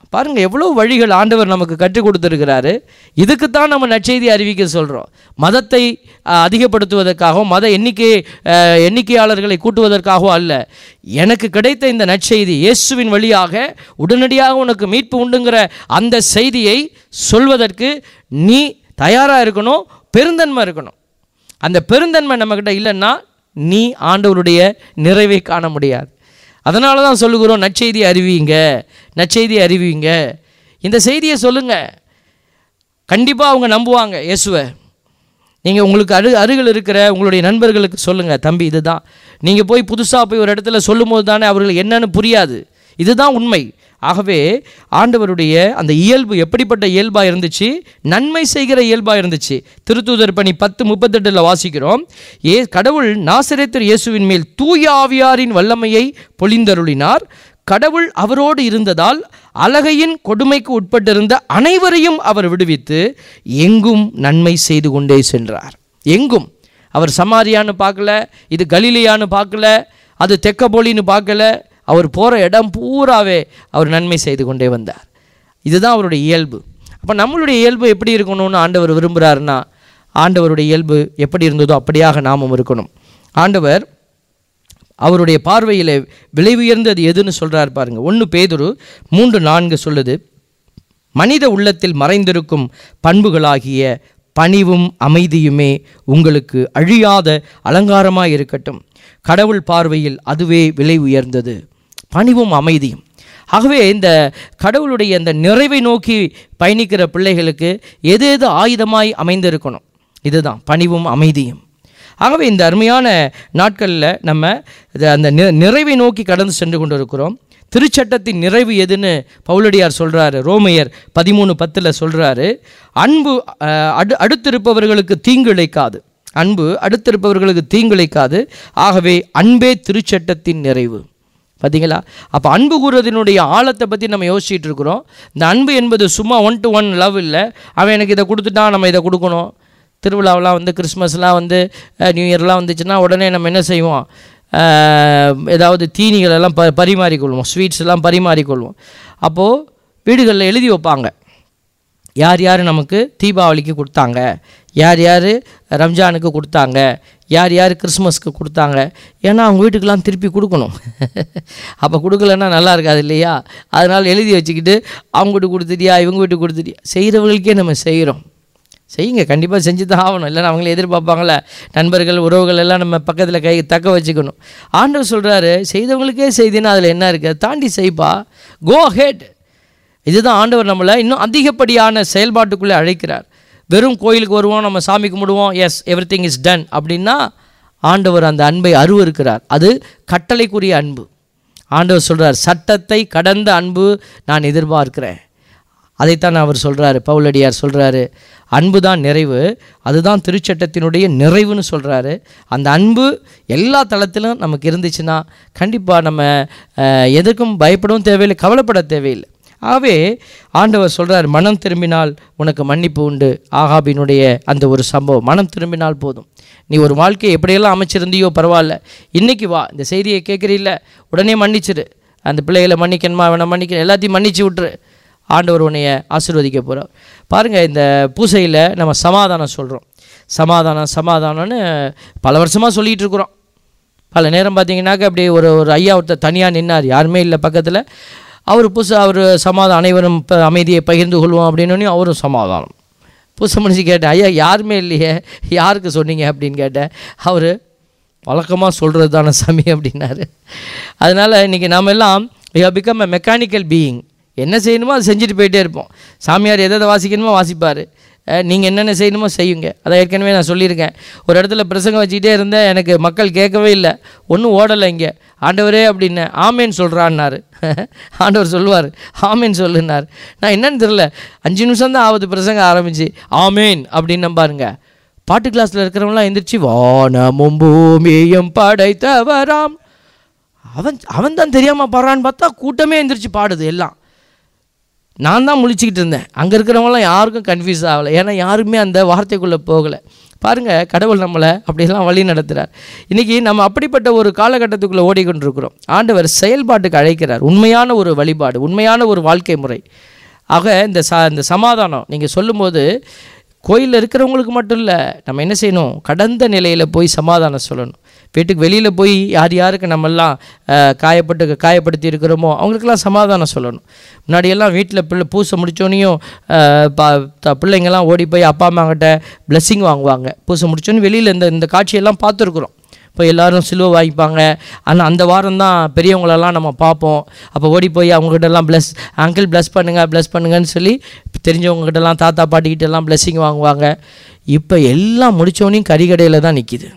S2: பாருங்க எவ்வளோ வழிகள் ஆண்டவர் நமக்கு கற்றுக் கொடுத்துருக்கிறாரு இதுக்கு தான் நம்ம நற்செய்தி அறிவிக்க சொல்கிறோம் மதத்தை அஹ், அதிகப்படுத்துவதற்காகவும் மத எண்ணிக்கை அஹ், எண்ணிக்கையாளர்களை கூட்டுவதற்காகவோ அல்ல எனக்கு கிடைத்த இந்த நற்செய்தி இயேசுவின் வழியாக உடனடியாக உனக்கு மீட்பு உண்டுங்கிற அந்த செய்தியை சொல்வதற்கு நீ தயாராக இருக்கணும் பெருந்தன்மை இருக்கணும் அந்த பெருந்தன்மை நம்மக்கிட்ட இல்லைன்னா நீ ஆண்டவருடைய நிறைவை காண முடியாது அதனால தான் சொல்லுகிறோம் நற்செய்தி அறிவிங்க நற்செய்தி அறிவிங்க இந்த செய்தியை சொல்லுங்கள் கண்டிப்பாக அவங்க நம்புவாங்க இயேசுவை நீங்கள் உங்களுக்கு அரு அருகில் இருக்கிற உங்களுடைய நண்பர்களுக்கு சொல்லுங்கள் தம்பி இதுதான் நீங்கள் போய் புதுசாக போய் ஒரு இடத்துல சொல்லும்போது தானே அவர்களுக்கு என்னன்னு புரியாது இதுதான் உண்மை ஆகவே ஆண்டவருடைய அந்த இயல்பு எப்படிப்பட்ட இயல்பாக இருந்துச்சு நன்மை செய்கிற இயல்பாக இருந்துச்சு திருத்தூதர் பணி பத்து முப்பத்தெட்டில் வாசிக்கிறோம் ஏ கடவுள் நாசரேத்தர் இயேசுவின் மேல் தூய ஆவியாரின் வல்லமையை பொழிந்தருளினார் கடவுள் அவரோடு இருந்ததால் அலகையின் கொடுமைக்கு உட்பட்டிருந்த அனைவரையும் அவர் விடுவித்து எங்கும் நன்மை செய்து கொண்டே சென்றார் எங்கும் அவர் சமாரியான்னு பார்க்கல இது கலிலியான்னு பார்க்கல அது தெக்கப்போலின்னு பார்க்கல அவர் போகிற இடம் பூராவே அவர் நன்மை செய்து கொண்டே வந்தார் இதுதான் அவருடைய இயல்பு அப்போ நம்மளுடைய இயல்பு எப்படி இருக்கணும்னு ஆண்டவர் விரும்புகிறாருன்னா ஆண்டவருடைய இயல்பு எப்படி இருந்ததோ அப்படியாக நாமும் இருக்கணும் ஆண்டவர் அவருடைய பார்வையில் விலை உயர்ந்தது எதுன்னு சொல்கிறார் பாருங்க ஒன்று பேதுரு மூன்று நான்கு சொல்லுது மனித உள்ளத்தில் மறைந்திருக்கும் பண்புகளாகிய பணிவும் அமைதியுமே உங்களுக்கு அழியாத அலங்காரமாய் இருக்கட்டும் கடவுள் பார்வையில் அதுவே விலை உயர்ந்தது பணிவும் அமைதியும் ஆகவே இந்த கடவுளுடைய இந்த நிறைவை நோக்கி பயணிக்கிற பிள்ளைகளுக்கு எது எது ஆயுதமாய் அமைந்திருக்கணும் இதுதான் பணிவும் அமைதியும் ஆகவே இந்த அருமையான நாட்களில் நம்ம இது அந்த நி- நிறைவை நோக்கி கடந்து சென்று கொண்டு இருக்கிறோம் திருச்சட்டத்தின் நிறைவு எதுன்னு பவுலடியார் சொல்கிறாரு ரோமையர் பதிமூணு பத்தில் சொல்கிறாரு அன்பு அஹ், அடு அடுத்திருப்பவர்களுக்கு தீங்கு இழைக்காது அன்பு அடுத்திருப்பவர்களுக்கு தீங்கு இழைக்காது ஆகவே அன்பே திருச்சட்டத்தின் நிறைவு பார்த்தீங்களா அப்போ அன்பு கூறுவதனுடைய ஆழத்தை பற்றி நம்ம யோசிச்சுட்டு இருக்கிறோம் இந்த அன்பு என்பது சும்மா ஒன் டு ஒன் லவ் இல்லை அவன் எனக்கு இதை கொடுத்துட்டான் நம்ம இதை கொடுக்கணும் திருவிழாவெலாம் வந்து கிறிஸ்மஸ்லாம் வந்து அஹ், நியூ இயர்லாம் வந்துச்சுன்னா உடனே நம்ம என்ன செய்வோம் அஹ், ஏதாவது தீனிகள் எல்லாம் ப பரிமாறிக்கொள்வோம் ஸ்வீட்ஸ் எல்லாம் பரிமாறிக்கொள்வோம் அப்போது வீடுகளில் எழுதி வைப்பாங்க யார் யார் நமக்கு தீபாவளிக்கு கொடுத்தாங்க யார் யார் ரம்ஜானுக்கு கொடுத்தாங்க யார் யார் கிறிஸ்மஸ்க்கு கொடுத்தாங்க ஏன்னா அவங்க வீட்டுக்கெல்லாம் திருப்பி கொடுக்கணும் அப்போ கொடுக்கலன்னா நல்லா இருக்காது இல்லையா அதனால் எழுதி வச்சுக்கிட்டு அவங்க வீட்டுக்கு கொடுத்துட்டியா இவங்க வீட்டுக்கு கொடுத்துட்டியா செய்கிறவங்களுக்கே நம்ம செய்கிறோம் செய்யுங்க கண்டிப்பாக செஞ்சு தான் ஆகணும் இல்லைன்னா அவங்களே எதிர்பார்ப்பாங்களே நண்பர்கள் உறவுகள் எல்லாம் நம்ம பக்கத்தில் கை தக்க வச்சுக்கணும் ஆண்டவர் சொல்கிறாரு செய்தவங்களுக்கே செய்தினா அதில் என்ன இருக்குது அதை தாண்டி செய்ப்பா கோ ஹெட் இதுதான் ஆண்டவர் நம்மளை இன்னும் அதிகப்படியான செயல்பாட்டுக்குள்ளே அழைக்கிறார் வெறும் கோயிலுக்கு வருவோம் நம்ம சாமி கும்பிடுவோம் yes everything is done அப்படின்னா ஆண்டவர் அந்த அன்பை அருவருக்கிறார் அது கட்டளைக்குரிய அன்பு ஆண்டவர் சொல்கிறார் சட்டத்தை கடந்த அன்பு நான் எதிர்பார்க்கிறேன் அதைத்தான் அவர் சொல்கிறாரு பவுலடியார் சொல்கிறாரு அன்பு தான் நிறைவு அதுதான் திருச்சட்டத்தினுடைய நிறைவுன்னு சொல்கிறாரு அந்த அன்பு எல்லா தளத்திலும் நமக்கு இருந்துச்சுன்னா கண்டிப்பாக நம்ம அஹ், எதுக்கும் பயப்படவும் தேவையில்லை கவலைப்பட தேவையில்லை ஆகவே ஆண்டவர் சொல்கிறார் மனம் திரும்பினால் உனக்கு மன்னிப்பு உண்டு ஆகாபினுடைய அந்த ஒரு சம்பவம் மனம் திரும்பினால் போதும் நீ ஒரு வாழ்க்கையை எப்படியெல்லாம் அமைச்சிருந்தியோ பரவாயில்ல இன்னைக்கு வா இந்த செய்தியை கேட்குறீல்ல உடனே மன்னிச்சிரு அந்த பிள்ளைகளை மன்னிக்கணுமா அவனை மன்னிக்கணும் எல்லாத்தையும் மன்னிச்சு விட்டுரு ஆண்டவர் உன்னைய ஆசீர்வதிக்க போகிறார் பாருங்கள் இந்த பூசையில் நம்ம சமாதானம் சொல்கிறோம் சமாதானம் சமாதானம்னு பல வருஷமாக சொல்லிகிட்டு இருக்கிறோம் பல நேரம் பார்த்தீங்கன்னாக்க அப்படியே ஒரு ஒரு ஐயா ஒருத்தர் தனியாக நின்னார் யாருமே இல்லை பக்கத்தில் அவர் புதுசு அவர் சமாதானம் அனைவரும் இப்போ அமைதியை பகிர்ந்து கொள்வோம் அப்படின்னு அவரும் சமாதானம் புதுசு மனுஷி கேட்டேன் ஐயா யாருமே இல்லையே யாருக்கு சொன்னீங்க அப்படின்னு கேட்டேன் அவர் வழக்கமாக சொல்கிறது தானே சாமி அப்படின்னாரு அதனால் இன்றைக்கி நாம் எல்லாம் you become a mechanical being என்ன செய்யணுமோ அதை செஞ்சுட்டு போயிட்டே இருப்போம் சாமியார் எதை எதை வாசிக்கணுமோ வாசிப்பார் நீங்கள் என்னென்ன செய்யணுமோ செய்யுங்க அதை ஏற்கனவே நான் சொல்லியிருக்கேன் ஒரு இடத்துல பிரசங்கம் வச்சுக்கிட்டே இருந்தேன் எனக்கு மக்கள் கேட்கவே இல்லை ஒன்றும் ஓடலை இங்கே ஆண்டவரே அப்படின்னு ஆமேன்னு சொல்கிறான்னாரு ஆண்டவர் சொல்லுவார் ஆமேன் சொல்லுனார் நான் என்னன்னு தெரில அஞ்சு நிமிஷம் தான் ஆகுது பிரசங்கம் ஆரம்பிச்சு ஆமேன் அப்படின்னு பாருங்க பாட்டு கிளாஸில் இருக்கிறவங்களாம் எந்திரிச்சு வானமும் பூமியும் படைத்தவராம் அவன் அவன் தான் தெரியாமல் பாடுறான்னு பார்த்தா கூட்டமே எந்திரிச்சு பாடுது எல்லாம் நான் தான் முழிச்சுக்கிட்டு இருந்தேன் அங்கே இருக்கிறவங்களாம் யாருக்கும் கன்ஃபியூஸ் ஆகலை ஏன்னா யாருமே அந்த வார்த்தைக்குள்ளே போகலை பாருங்க கடவுள் நம்மளை அப்படியெல்லாம் வழி நடத்துகிறார் இன்றைக்கி நம்ம அப்படிப்பட்ட ஒரு காலகட்டத்துக்குள்ளே ஓடிக்கொண்டிருக்கிறோம் ஆண்டவர் செயல்பாட்டுக்கு அழைக்கிறார் உண்மையான ஒரு வழிபாடு உண்மையான ஒரு வாழ்க்கை முறை ஆக இந்த ச இந்த சமாதானம் நீங்கள் சொல்லும்போது கோயிலில் இருக்கிறவங்களுக்கு மட்டும் இல்லை நம்ம என்ன செய்யணும் கடந்த நிலையில் போய் சமாதானம் சொல்லணும் வீட்டுக்கு வெளியில் போய் யார் யாருக்கு நம்மெல்லாம் அஹ், காயப்பட்டு காயப்படுத்தி இருக்கிறோமோ அவங்களுக்கெல்லாம் சமாதானம் சொல்லணும் முன்னாடியெல்லாம் வீட்டில் பிள்ளை பூசை முடிச்சோனையும் அஹ், பா த- பிள்ளைங்கெல்லாம் ஓடி போய் அப்பா அம்மாங்கிட்ட பிளெஸ்ஸிங் வாங்குவாங்க பூசை முடிச்சோன்னு வெளியில் இந்த இந்த காட்சியெல்லாம் பார்த்துருக்குறோம் இப்போ எல்லாரும் சிலுவை வாங்கிப்பாங்க ஆனால் அந்த வாரம் தான் பெரியவங்களெல்லாம் நம்ம பார்ப்போம் அப்போ ஓடி போய் அவங்ககிட்டலாம் ப்ளஸ் அங்கிள் ப்ளஸ் பண்ணுங்க ப்ளஸ் பண்ணுங்கன்னு சொல்லி தெரிஞ்சவங்ககிட்டலாம் தாத்தா பாட்டிக்கிட்டலாம் blessing வாங்குவாங்க இப்போ எல்லாம் முடித்தோனையும் கறிக்கடையில் தான் நிற்கிது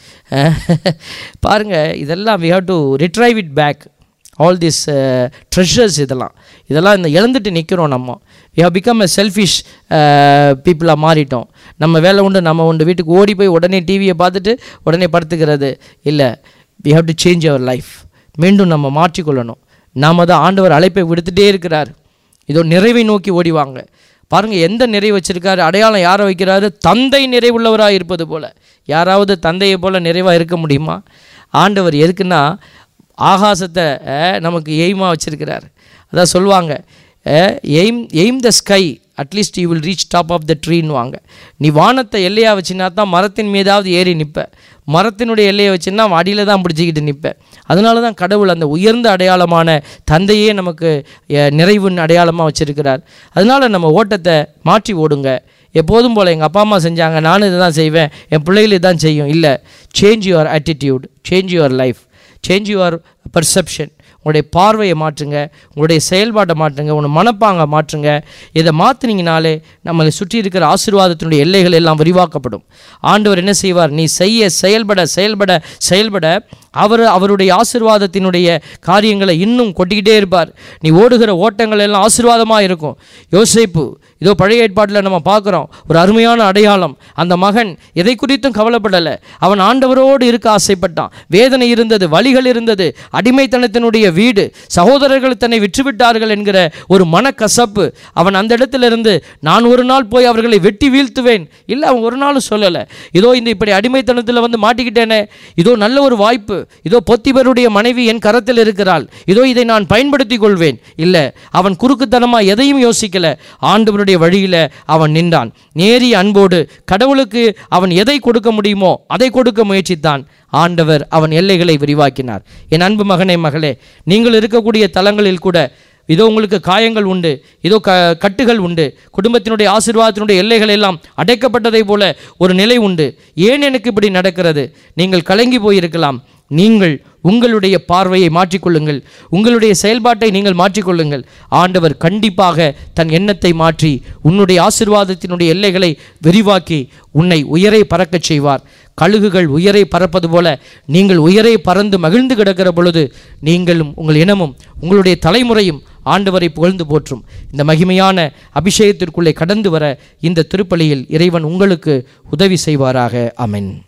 S2: பாருங்கள் இதெல்லாம் we have to retrieve it back all this treasures இதெல்லாம் இதெல்லாம் இந்த இழந்துட்டு நிற்கிறோம் நம்ம we have become a selfish பீப்புளாக மாறிட்டோம் நம்ம வேலை உண்டு நம்ம உண்டு வீட்டுக்கு ஓடி போய் உடனே டிவியை பார்த்துட்டு உடனே படுத்துக்கிறது இல்லை we have to change our life மீண்டும் நம்ம மாற்றிக்கொள்ளணும் நாம தான் ஆண்டவர் அழைப்பை விடுத்துட்டே இருக்கிறார் இதோ நிறைவை நோக்கி ஓடிவாங்க பாருங்க எந்த நிறைவு வச்சிருக்காரு அடையாளம் யாரை வைக்கிறாரு தந்தை நிறைவுள்ளவராக இருப்பது போல யாராவது தந்தையை போல நிறைவாக இருக்க முடியுமா ஆண்டவர் எதுக்குன்னா ஆகாசத்தை அஹ், நமக்கு எய்மாக வச்சிருக்கிறார் அதான் சொல்லுவாங்க aim aim the sky at least you will reach top of the ட்ரீன்னுவாங்க நீ வானத்தை எல்லையாக வச்சுனா தான் மரத்தின் மீதாவது ஏறி நிற்ப மரத்தினுடைய எல்லையை வச்சுன்னா அடியில் தான் பிடிச்சிக்கிட்டு நிற்ப அதனால தான் கடவுள் அந்த உயர்ந்த அடையாளமான தந்தையே நமக்கு அஹ், நிறைவின் அடையாளமாக வச்சிருக்கிறார் அதனால நம்ம ஓட்டத்தை மாற்றி ஓடுங்க எப்போதும் போல் எங்கள் அப்பா அம்மா செஞ்சாங்க நானும் இதை தான் செய்வேன் என் பிள்ளைகள் இதான் செய்யும் இல்லை change your attitude change your life change your perception உங்களுடைய பார்வையை மாற்றுங்க உங்களுடைய செயல்பாட்டை மாற்றுங்க உங்கள் மனப்பாங்கை மாற்றுங்க இதை மாற்றினீங்கனாலே நம்மளை சுற்றி இருக்கிற ஆசீர்வாதத்தினுடைய எல்லைகள் எல்லாம் விரிவாக்கப்படும் ஆண்டவர் என்ன செய்வார் நீ செய்ய செயல்பட செயல்பட செயல்பட அவர் அவருடைய ஆசீர்வாதத்தினுடைய காரியங்களை இன்னும் கொட்டிக்கிட்டே இருப்பார் நீ ஓடுகிற ஓட்டங்கள் எல்லாம் ஆசீர்வாதமாக இருக்கும் யோசேப்பு இதோ பழைய ஏற்பாட்டில் நம்ம பார்க்குறோம் ஒரு அருமையான அடையாளம் அந்த மகன் எதை குறித்தும் கவலைப்படலை அவன் ஆண்டவரோடு இருக்க ஆசைப்பட்டான் வேதனை இருந்தது வழிகள் இருந்தது அடிமைத்தனத்தினுடைய வீடு சகோதரர்கள் தன்னை விற்றுவிட்டார்கள் என்கிற ஒரு மனக்கசப்பு அவன் அந்த இடத்திலிருந்து நான் ஒரு நாள் போய் அவர்களை வெட்டி வீழ்த்துவேன் இல்லை அவன் ஒரு நாளும் சொல்லலை இதோ இந்த இப்படி அடிமைத்தனத்தில் வந்து மாட்டிக்கிட்டேனே இதோ நல்ல ஒரு வாய்ப்பு இதோ பொத்திபருடைய மனைவி என் கரத்தில் இருக்கிறாள் இதோ இதை நான் பயன்படுத்திக் கொள்வேன் இல்லை அவன் குறுக்குத்தனமாக எதையும் யோசிக்கல ஆண்டவருடைய வழியில் அவன் நின்றான் நேரிய அன்போடு கடவுளுக்கு அவன் எதை கொடுக்க முடியுமோ அதை கொடுக்க முயற்சித்தான் ஆண்டவர் அவன் எல்லைகளை விரிவாக்கினார் என் அன்பு மகனே மகளே நீங்கள் இருக்கக்கூடிய தலங்களில் கூட இதோ உங்களுக்கு காயங்கள் உண்டு இதோ க கட்டுகள் உண்டு குடும்பத்தினுடைய ஆசீர்வாதத்தினுடைய எல்லைகள் எல்லாம் அடைக்கப்பட்டதை போல ஒரு நிலை உண்டு ஏன் எனக்கு இப்படி நடக்கிறது நீங்கள் கலங்கி போயிருக்கலாம் நீங்கள் உங்களுடைய பார்வையை மாற்றிக்கொள்ளுங்கள் உங்களுடைய செயல்பாட்டை நீங்கள் மாற்றிக்கொள்ளுங்கள் ஆண்டவர் கண்டிப்பாக தன் எண்ணத்தை மாற்றி உன்னுடைய ஆசீர்வாதத்தினுடைய எல்லைகளை விரிவாக்கி உன்னை உயரே பறக்கச் செய்வார் கழுகுகள் உயரே பறப்பது போல நீங்கள் உயரே பறந்து மகிழ்ந்து கிடக்கிற பொழுது நீங்களும் உங்கள் இனமும் உங்களுடைய தலைமுறையும் ஆண்டவரை புகழ்ந்து போற்றும் இந்த மகிமையான அபிஷேகத்திற்குள்ளே கடந்து வர இந்த திருப்பலியில் இறைவன் உங்களுக்கு உதவி செய்வாராக அமென்